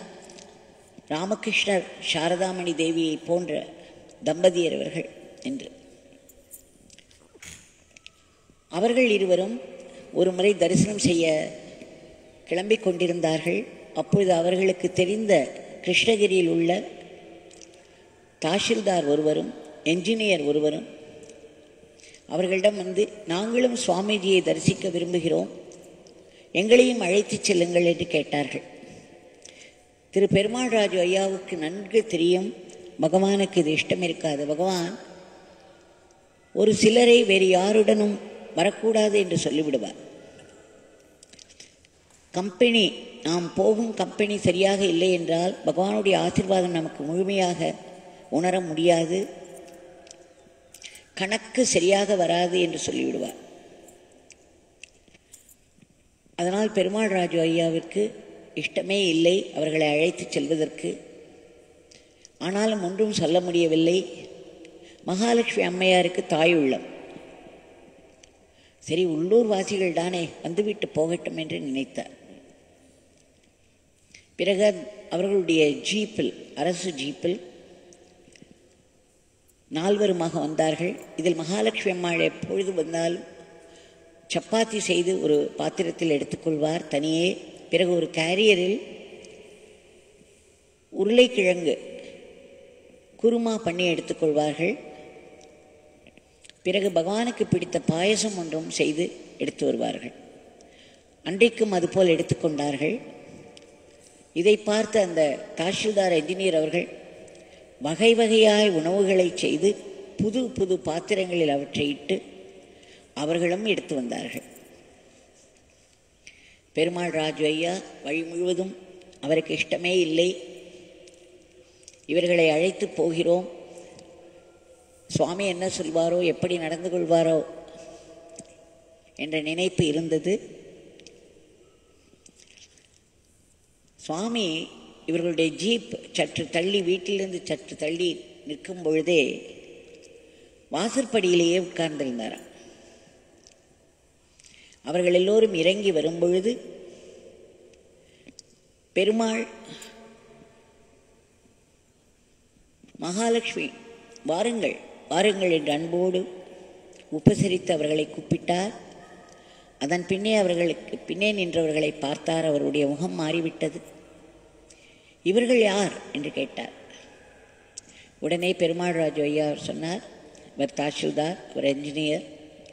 ராமகிருஷ்ணர் சாரதாமணி தேவியை போன்ற தம்பதியர் இவர்கள் என்று அவர்கள் இருவரும் ஒரு முறை தரிசனம் செய்ய கிளம்பிக் கொண்டிருந்தார்கள் அப்பொழுது அவர்களுக்கு தெரிந்த கிருஷ்ணகிரியில் உள்ள தாசில்தார் ஒருவரும் என்ஜினியர் ஒருவரும் அவர்களிடம் வந்து நாங்களும் சுவாமிஜியை தரிசிக்க விரும்புகிறோம் எங்களையும் அழைத்துச் செல்லுங்கள் என்று கேட்டார்கள் திரு பெருமாள் ராஜு ஐயாவுக்கு நன்கு தெரியும் பகவானுக்கு இது இஷ்டம் இருக்காது பகவான் ஒரு சிலரை வேறு யாருடனும் வரக்கூடாது என்று சொல்லிவிடுவார் கம்பெனி நாம் போகும் கம்பெனி சரியாக இல்லை என்றால் பகவானுடைய ஆசீர்வாதம் நமக்கு முழுமையாக உணர முடியாது கணக்கு சரியாக வராது என்று சொல்லிவிடுவார் அதனால் பெருமாள் ராஜு ஐயாவிற்கு இஷ்டமே இல்லை அவர்களை அழைத்துச் செல்வதற்கு ஆனாலும் ஒன்றும் சொல்ல முடியவில்லை மகாலட்சுமி அம்மையாருக்கு தாய் உள்ளம் சரி உள்ளூர் வாசிகள் தானே வந்துவிட்டு போகட்டும் என்று நினைத்தார் பிறகு அவர்களுடைய ஜீப்பில் அரசு ஜீப்பில் நால்வருமாக வந்தார்கள் இதில் மகாலட்சுமி அம்மாள் எப்பொழுது வந்தாலும் சப்பாத்தி செய்து ஒரு பாத்திரத்தில் எடுத்துக்கொள்வார் தனியே பிறகு ஒரு கேரியரில் உருளைக்கிழங்கு குருமா பண்ணி எடுத்துக்கொள்வார்கள் பிறகு பகவானுக்கு பிடித்த பாயசம் ஒன்றும் செய்து எடுத்து வருவார்கள் அன்றைக்கும் அதுபோல் எடுத்துக்கொண்டார்கள் இதை பார்த்த அந்த தாசில்தார் என்ஜினியர் அவர்கள் வகை வகையாய் உணவுகளை செய்து புது புது பாத்திரங்களில் அவற்றை இட்டு அவர்களும் எடுத்து வந்தார்கள் பெருமாள் ராஜு ஐயா வழி முழுவதும் அவருக்கு இஷ்டமே இல்லை இவர்களை அழைத்து போகிறோம் சுவாமி என்ன சொல்வாரோ எப்படி நடந்து கொள்வாரோ என்ற நினைப்பு இருந்தது சுவாமி இவர்களுடைய ஜீப் சற்று தள்ளி வீட்டிலிருந்து சற்று தள்ளி நிற்கும் பொழுதே வாசற்படியிலேயே உட்கார்ந்திருந்தாராம் அவர்கள் எல்லோரும் இறங்கி வரும்பொழுது பெருமாள் மகாலட்சுமி வாருங்கள் வாருங்கள் என்று அன்போடு உபசரித்து அவர்களை கூப்பிட்டார் அதன் பின்னே அவர்களுக்கு பின்னே நின்றவர்களை பார்த்தார் அவருடைய முகம் மாறிவிட்டது இவர்கள் யார் என்று கேட்டார் உடனே பெருமாள் ராஜு ஐயா அவர் சொன்னார் இவர் தாசில்தார் ஒரு என்ஜினியர்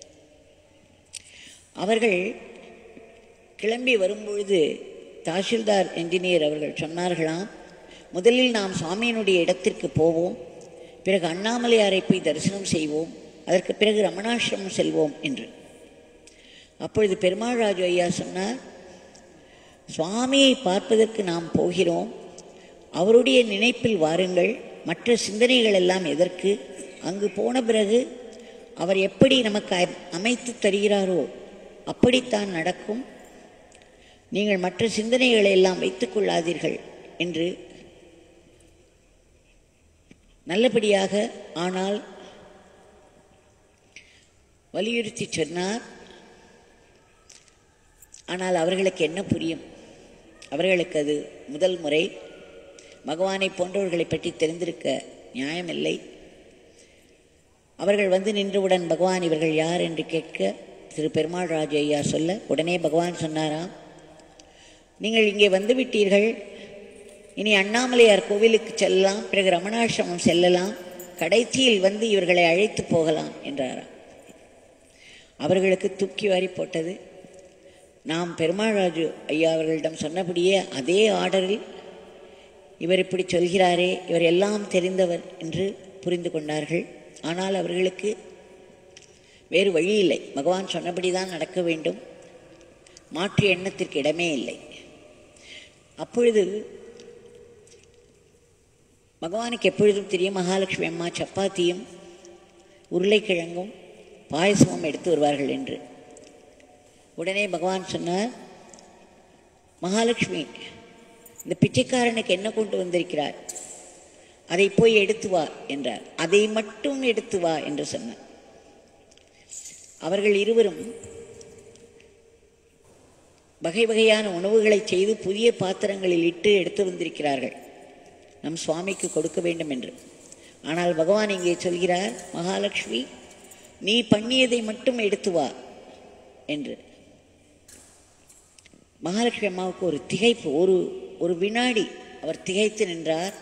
அவர்கள் கிளம்பி வரும்பொழுது தாசில்தார் என்ஜினியர் அவர்கள் சொன்னார்களாம் முதலில் நாம் சுவாமியினுடைய இடத்திற்கு போவோம் பிறகு அண்ணாமலையாரை போய் தரிசனம் செய்வோம் அதற்கு பிறகு ரமணாசிரமம் செல்வோம் என்று அப்பொழுது பெருமாள் ராஜு ஐயா சொன்னார் சுவாமியை பார்ப்பதற்கு நாம் போகிறோம் அவருடைய நினைப்பில் வாருங்கள் மற்ற சிந்தனைகள் எல்லாம் எதற்கு அங்கு போன பிறகு அவர் எப்படி நமக்கு அ- அமைத்து தருகிறாரோ அப்படித்தான் நடக்கும் நீங்கள் மற்ற சிந்தனைகளை எல்லாம் வைத்துக் கொள்ளாதீர்கள் என்று நல்லபடியாக ஆனால் வலியுறுத்தி சொன்னார் ஆனால் அவர்களுக்கு என்ன புரியும் அவர்களுக்கு அது முதல் முறை பகவானை போன்றவர்களை பற்றி தெரிந்திருக்க நியாயமில்லை அவர்கள் வந்து நின்றவுடன் பகவான் இவர்கள் யார் என்று கேட்க திரு பெருமாள் ராஜு ஐயா சொல்ல உடனே பகவான் சொன்னாராம் நீங்கள் இங்கே வந்து விட்டீர்கள் இனி அண்ணாமலையார் கோவிலுக்கு செல்லலாம் பிறகு ரமணாசிரமம் செல்லலாம் கடைசியில் வந்து இவர்களை அழைத்து போகலாம் என்றாராம் அவர்களுக்கு தூக்கி வாரி போட்டது நாம் பெருமாள் ராஜு ஐயா அவர்களிடம் சொன்னபடியே அதே ஆர்டரில் இவர் இப்படி சொல்கிறாரே இவர் எல்லாம் தெரிந்தவர் என்று புரிந்து கொண்டார்கள் ஆனால் அவர்களுக்கு வேறு வழி இல்லை பகவான் சொன்னபடி தான் நடக்க வேண்டும் மாற்று எண்ணத்திற்கு இடமே இல்லை அப்பொழுது பகவானுக்கு எப்பொழுதும் தெரியும் மகாலட்சுமி அம்மா சப்பாத்தியும் உருளைக்கிழங்கும் பாயசமும் எடுத்து வருவார்கள் என்று உடனே பகவான் சொன்னார் மகாலட்சுமி இந்த பிச்சைக்காரனுக்கு என்ன கொண்டு வந்திருக்கிறார் அதை போய் எடுத்து வா என்றார் அதை மட்டும் எடுத்து வா என்று சொன்னார் அவர்கள் இருவரும் வகை வகையான உணவுகளை செய்து புதிய பாத்திரங்களில் இட்டு எடுத்து வந்திருக்கிறார்கள் நம் சுவாமிக்கு கொடுக்க வேண்டும் என்று ஆனால் பகவான் இங்கே சொல்கிறார் மகாலட்சுமி நீ பண்ணியதை மட்டும் எடுத்து வா என்று மகாலட்சுமி அம்மாவுக்கு ஒரு திகைப்பு ஒரு ஒரு வினாடி அவர் திகைத்து நின்றார்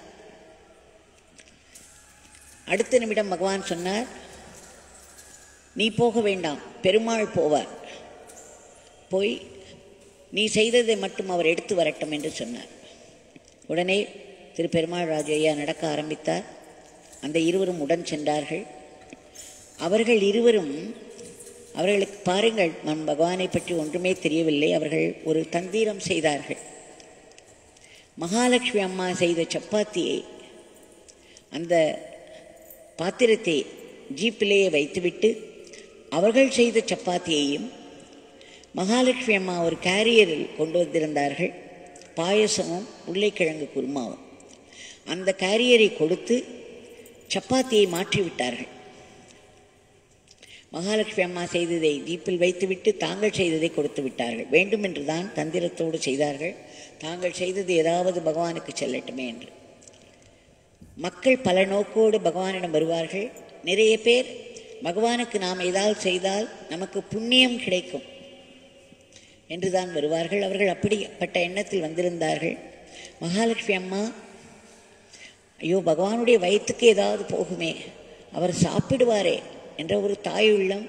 அடுத்த நிமிடம் பகவான் சொன்னார் நீ போக வேண்டாம் பெருமாள் போவார் போய் நீ செய்ததை மட்டும் அவர் எடுத்து வரட்டும் என்று சொன்னார் உடனே திரு பெருமாள் ராஜு ஐயா நடக்க ஆரம்பித்தார் அந்த இருவரும் உடன் சென்றார்கள் அவர்கள் இருவரும் அவர்களுக்கு பாருங்கள் நம் பகவானை பற்றி ஒன்றுமே தெரியவில்லை அவர்கள் ஒரு தந்திரம் செய்தார்கள் மகாலட்சுமி அம்மா செய்த சப்பாத்தியை அந்த பாத்திரத்தை ஜீப்பிலேயே வைத்துவிட்டு அவர்கள் செய்த சப்பாத்தியையும் மகாலட்சுமி அம்மா ஒரு கேரியரில் கொண்டு வந்திருந்தார்கள் பாயசமும் உருளைக்கிழங்கு குருமாவும் அந்த கேரியரை கொடுத்து சப்பாத்தியை மாற்றி விட்டார்கள் மகாலட்சுமி அம்மா செய்ததை ஜீப்பில் வைத்துவிட்டு தாங்கள் செய்ததை கொடுத்து விட்டார்கள் வேண்டுமென்று தான் தந்திரத்தோடு செய்தார்கள் தாங்கள் செய்தது ஏதாவது பகவானுக்கு செல்லட்டுமே என்று மக்கள் பல நோக்கோடு பகவானிடம் வருவார்கள் நிறைய பேர் பகவானுக்கு நாம் ஏதாவது செய்தால் நமக்கு புண்ணியம் கிடைக்கும் என்றுதான் வருவார்கள் அவர்கள் அப்படிப்பட்ட எண்ணத்தில் வந்திருந்தார்கள் மகாலட்சுமி அம்மா ஐயோ பகவானுடைய வயிற்றுக்கு ஏதாவது போகுமே அவர் சாப்பிடுவாரே என்ற ஒரு தாய் உள்ளம்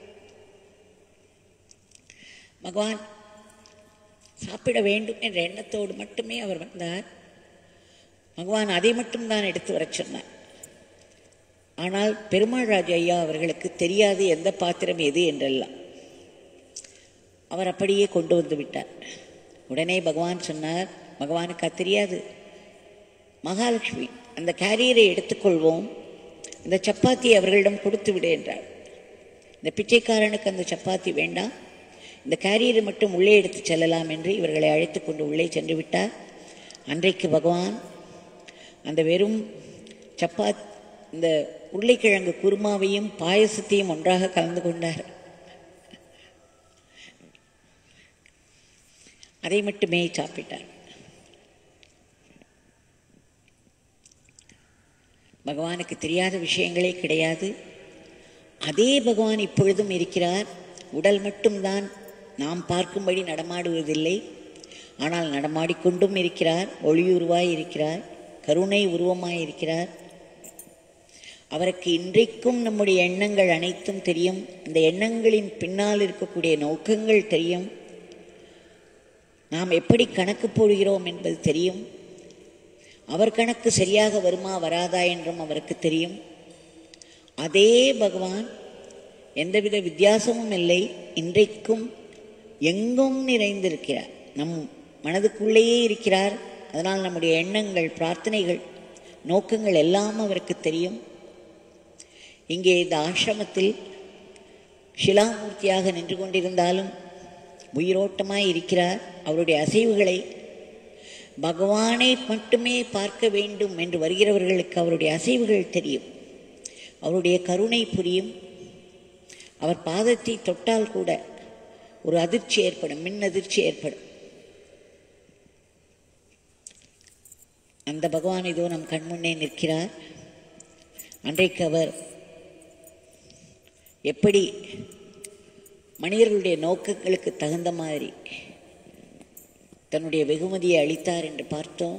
பகவான் சாப்பிட வேண்டும் என்ற எண்ணத்தோடு மட்டுமே அவர் வந்தார் பகவான் அதை மட்டும்தான் எடுத்து வரச் சொன்னார் ஆனால் பெருமாள் ராஜ ஐயா அவர்களுக்கு தெரியாது எந்த பாத்திரம் எது என்றெல்லாம் அவர் அப்படியே கொண்டு வந்து விட்டார் உடனே பகவான் சொன்னார் பகவானுக்கு அது தெரியாது மகாலட்சுமி அந்த கேரியரை எடுத்துக்கொள்வோம் அந்த சப்பாத்தியை அவர்களிடம் கொடுத்து விடு என்றார் இந்த பிச்சைக்காரனுக்கு அந்த சப்பாத்தி வேண்டாம் இந்த கேரியரை மட்டும் உள்ளே எடுத்து செல்லலாம் என்று இவர்களை அழைத்து கொண்டு உள்ளே சென்று விட்டார் அன்றைக்கு பகவான் அந்த வெறும் சப்பாத் இந்த உருளைக்கிழங்கு குருமாவையும் பாயசத்தையும் ஒன்றாக கலந்து கொண்டார் அதை மட்டுமே சாப்பிட்டார் பகவானுக்கு தெரியாத விஷயங்களே கிடையாது அதே பகவான் இப்பொழுதும் இருக்கிறார் உடல் மட்டும்தான் நாம் பார்க்கும்படி நடமாடுவதில்லை ஆனால் நடமாடிக்கொண்டும் இருக்கிறார் ஒளியுருவாய் இருக்கிறார் கருணை உருவமாய் இருக்கிறார் அவருக்கு இன்றைக்கும் நம்முடைய எண்ணங்கள் அனைத்தும் தெரியும் இந்த எண்ணங்களின் பின்னால் இருக்கக்கூடிய நோக்கங்கள் தெரியும் நாம் எப்படி கணக்கு போடுகிறோம் என்பது தெரியும் அவர் கணக்கு சரியாக வருமா வராதா என்றும் அவருக்கு தெரியும் அதே பகவான் எந்தவித வித்தியாசமும் இல்லை இன்றைக்கும் எங்கும் நிறைந்திருக்கிறார் நம் மனதுக்குள்ளேயே இருக்கிறார் அதனால் நம்முடைய எண்ணங்கள் பிரார்த்தனைகள் நோக்கங்கள் எல்லாம் அவருக்கு தெரியும் இங்கே இந்த ஆசிரமத்தில் ஷிலாமூர்த்தியாக நின்று கொண்டிருந்தாலும் உயிரோட்டமாய் இருக்கிறார் அவருடைய அசைவுகளை பகவானை மட்டுமே பார்க்க வேண்டும் என்று வருகிறவர்களுக்கு அவருடைய அசைவுகள் தெரியும் அவருடைய கருணை புரியும் அவர் பாதத்தை தொட்டால் கூட ஒரு அதிர்ச்சி ஏற்படும் மின் அதிர்ச்சி ஏற்படும் அந்த பகவான் இதோ நம் கண்முன்னே நிற்கிறார் அன்றைக்கு அவர் எப்படி மனிதர்களுடைய நோக்கங்களுக்கு தகுந்த மாதிரி தன்னுடைய வெகுமதியை அளித்தார் என்று பார்த்தோம்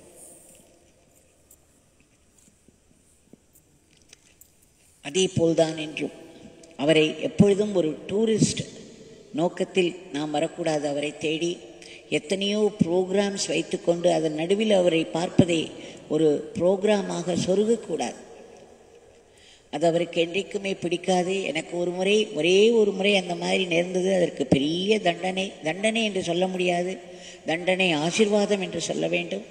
அதே போல்தான் என்றும் அவரை எப்பொழுதும் ஒரு டூரிஸ்ட் நோக்கத்தில் நாம் வரக்கூடாது அவரை தேடி எத்தனையோ ப்ரோக்ராம்ஸ் வைத்துக்கொண்டு அதன் நடுவில் அவரை பார்ப்பதை ஒரு ப்ரோக்ராமாக சொருகக்கூடாது அது அவருக்கு என்றைக்குமே பிடிக்காது எனக்கு ஒரு முறை ஒரே ஒரு முறை அந்த மாதிரி நேர்ந்தது அதற்கு பெரிய தண்டனை தண்டனை என்று சொல்ல முடியாது தண்டனை ஆசிர்வாதம் என்று சொல்ல வேண்டும்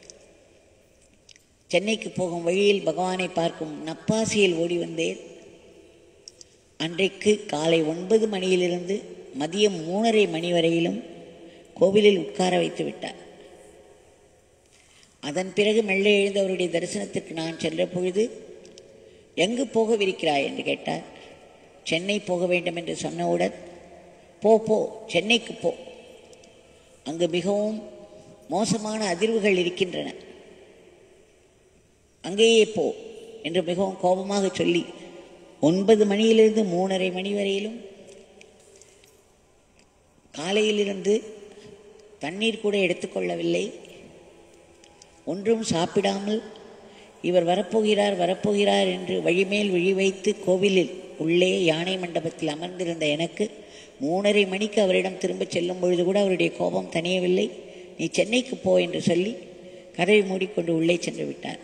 சென்னைக்கு போகும் வழியில் பகவானை பார்க்கும் நப்பாசியில் ஓடி வந்தேன் அன்றைக்கு காலை ஒன்பது மணியிலிருந்து மதியம் மூணரை மணி வரையிலும் கோவிலில் உட்கார வைத்து விட்டார் அதன் பிறகு மெல்ல எழுந்து அவருடைய தரிசனத்திற்கு நான் சென்ற பொழுது எங்கு போகவிருக்கிறாய் என்று கேட்டார் சென்னை போக வேண்டும் என்று சொன்னவுடன் போ போ சென்னைக்கு போ அங்கு மிகவும் மோசமான அதிர்வுகள் இருக்கின்றன அங்கேயே போ என்று மிகவும் கோபமாக சொல்லி ஒன்பது மணியிலிருந்து மூணரை மணி வரையிலும் காலையிலிருந்து தண்ணீர் கூட எடுத்துக்கொள்ளவில்லை ஒன்றும் சாப்பிடாமல் இவர் வரப்போகிறார் வரப்போகிறார் என்று வழிமேல் விழி வைத்து கோவிலில் உள்ளே யானை மண்டபத்தில் அமர்ந்திருந்த எனக்கு மூணரை மணிக்கு அவரிடம் திரும்பச் செல்லும் பொழுது கூட அவருடைய கோபம் தணியவில்லை நீ சென்னைக்கு போ என்று சொல்லி கதவை மூடிக்கொண்டு உள்ளே சென்று விட்டார்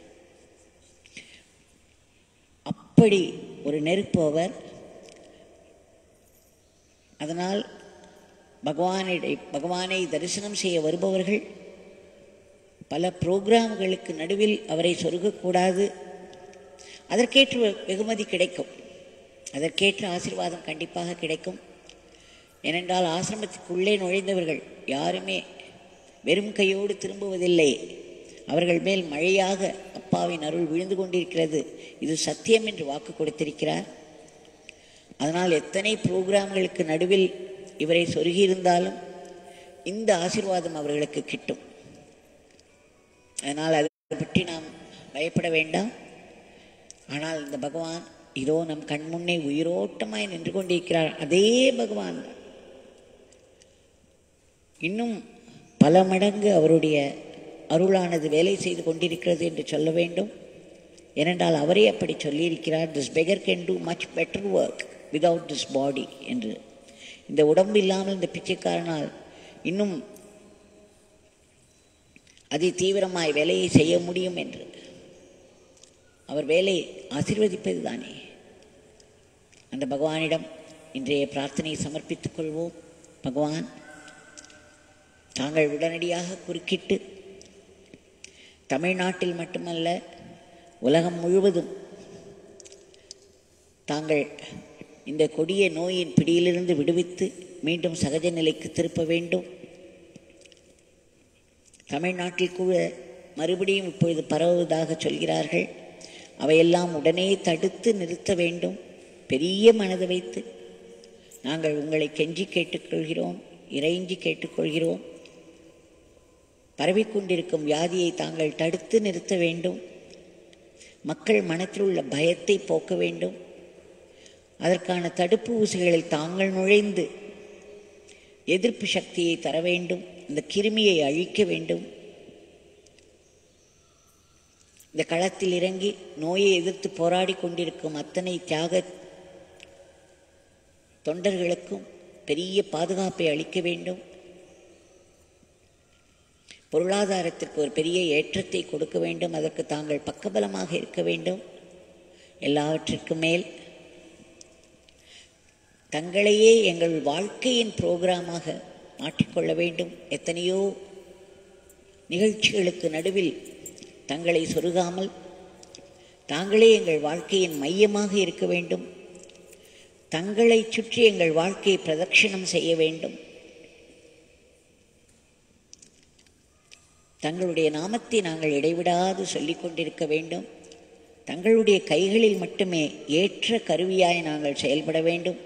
அப்படி ஒரு நெருப்பு அவர் அதனால் பகவானிடை பகவானை தரிசனம் செய்ய வருபவர்கள் பல புரோகிராம்களுக்கு நடுவில் அவரை சொருகக்கூடாது அதற்கேற்ற வெகுமதி கிடைக்கும் அதற்கேற்ற ஆசீர்வாதம் கண்டிப்பாக கிடைக்கும் ஏனென்றால் ஆசிரமத்துக்குள்ளே நுழைந்தவர்கள் யாருமே வெறும் கையோடு திரும்புவதில்லை அவர்கள் மேல் மழையாக அப்பாவின் அருள் விழுந்து கொண்டிருக்கிறது இது சத்தியம் என்று வாக்கு கொடுத்திருக்கிறார் அதனால் எத்தனை புரோகிராம்களுக்கு நடுவில் இவரை சொருகியிருந்தாலும் இந்த ஆசீர்வாதம் அவர்களுக்கு கிட்டும் அதனால் அதை பற்றி நாம் பயப்பட வேண்டாம் ஆனால் இந்த பகவான் இதோ நம் கண் முன்னே உயிரோட்டமாய் நின்று கொண்டிருக்கிறார் அதே பகவான் தான். இன்னும் பல மடங்கு அவருடைய அருளானது வேலை செய்து கொண்டிருக்கிறது என்று சொல்ல வேண்டும் ஏனென்றால் அவரே அப்படி சொல்லியிருக்கிறார் this beggar can do much better work without this body என்று இந்த உடம்பு இல்லாமல் இந்த பிச்சைக்காரனால் இன்னும் அதி தீவிரமாய் வேலையை செய்ய முடியும் என்று அவர் வேலை ஆசீர்வதிப்பது தானே அந்த பகவானிடம் இன்றைய பிரார்த்தனையை சமர்ப்பித்துக் கொள்வோம் பகவான் தாங்கள் உடனடியாக குறுக்கிட்டு தமிழ்நாட்டில் மட்டுமல்ல உலகம் முழுவதும் தாங்கள் இந்த கொடிய நோயின் பிடியிலிருந்து விடுவித்து மீண்டும் சகஜ நிலைக்கு திருப்ப வேண்டும் தமிழ்நாட்டில் கூட மறுபடியும் இப்பொழுது பரவுவதாக சொல்கிறார்கள் அவையெல்லாம் உடனே தடுத்து நிறுத்த வேண்டும் பெரிய மனது வைத்து நாங்கள் உங்களை கெஞ்சி கேட்டுக்கொள்கிறோம் இறைஞ்சி கேட்டுக்கொள்கிறோம் பரவிக்கொண்டிருக்கும் வியாதியை தாங்கள் தடுத்து நிறுத்த வேண்டும் மக்கள் மனத்தில் உள்ள பயத்தை போக்க வேண்டும் அதற்கான தடுப்பு ஊசிகளில் தாங்கள் நுழைந்து எதிர்ப்பு சக்தியை தர வேண்டும் இந்த கிருமியை அழிக்க வேண்டும் இந்த களத்தில் இறங்கி நோயை எதிர்த்து போராடி கொண்டிருக்கும் அத்தனை தியாக தொண்டர்களுக்கும் பெரிய பாதுகாப்பை அளிக்க வேண்டும் பொருளாதாரத்திற்கு ஒரு பெரிய ஏற்றத்தை கொடுக்க வேண்டும் அதற்கு தாங்கள் பக்கபலமாக இருக்க வேண்டும் எல்லாவற்றிற்கும் மேல் தங்களையே எங்கள் வாழ்க்கையின் புரோகிராமாக மாற்றிக்கொள்ள வேண்டும் எத்தனையோ நிகழ்ச்சிகளுக்கு நடுவில் தங்களை சொருகாமல் தாங்களே எங்கள் வாழ்க்கையின் மையமாக இருக்க வேண்டும் தங்களை சுற்றி எங்கள் வாழ்க்கையை பிரதட்சிணம் செய்ய வேண்டும் தங்களுடைய நாமத்தை நாங்கள் இடைவிடாது சொல்லிக் கொண்டிருக்க வேண்டும் தங்களுடைய கைகளில் மட்டுமே ஏற்ற கருவியாய் நாங்கள் செயல்பட வேண்டும்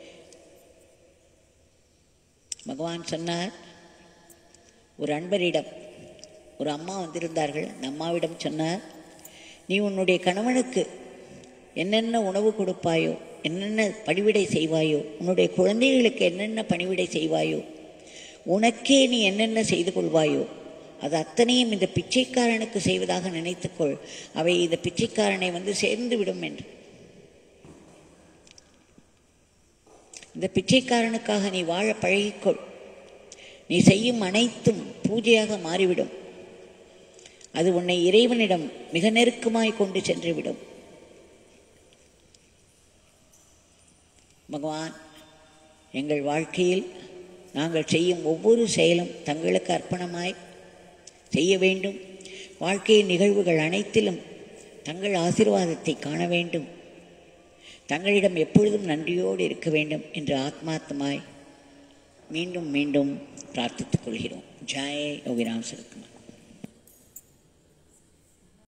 பகவான் சொன்னார் ஒரு அன்பரிடம் ஒரு அம்மா வந்திருந்தார்கள் அந்த அம்மாவிடம் சொன்னார் நீ உன்னுடைய கணவனுக்கு என்னென்ன உணவு கொடுப்பாயோ என்னென்ன பணிவிடை செய்வாயோ உன்னுடைய குழந்தைகளுக்கு என்னென்ன பணிவிடை செய்வாயோ உனக்கே நீ என்னென்ன செய்து கொள்வாயோ அது அத்தனையும் இந்த பிச்சைக்காரனுக்கு செய்வதாக நினைத்துக்கொள் அவை இந்த பிச்சைக்காரனை வந்து சேர்ந்து விடும் என்று இந்த பிச்சைக்காரனுக்காக நீ வாழ பழகிக்கொள் நீ செய்யும் அனைத்தும் பூஜையாக மாறிவிடும் அது உன்னை இறைவனிடம் மிக நெருக்கமாய் கொண்டு சென்றுவிடும் பகவான் எங்கள் வாழ்க்கையில் நாங்கள் செய்யும் ஒவ்வொரு செயலும் தங்களுக்கு அர்ப்பணமாய் செய்ய வேண்டும் வாழ்க்கையின் நிகழ்வுகள் அனைத்திலும் தங்கள் ஆசீர்வாதத்தை காண வேண்டும் தங்களிடம் எப்பொழுதும் நன்றியோடு இருக்க வேண்டும் என்று ஆத்மார்த்தமாய் மீண்டும் மீண்டும் பிரார்த்தித்துக் கொள்கிறோம் ஜாயே யோகிராம் சரத்குமார்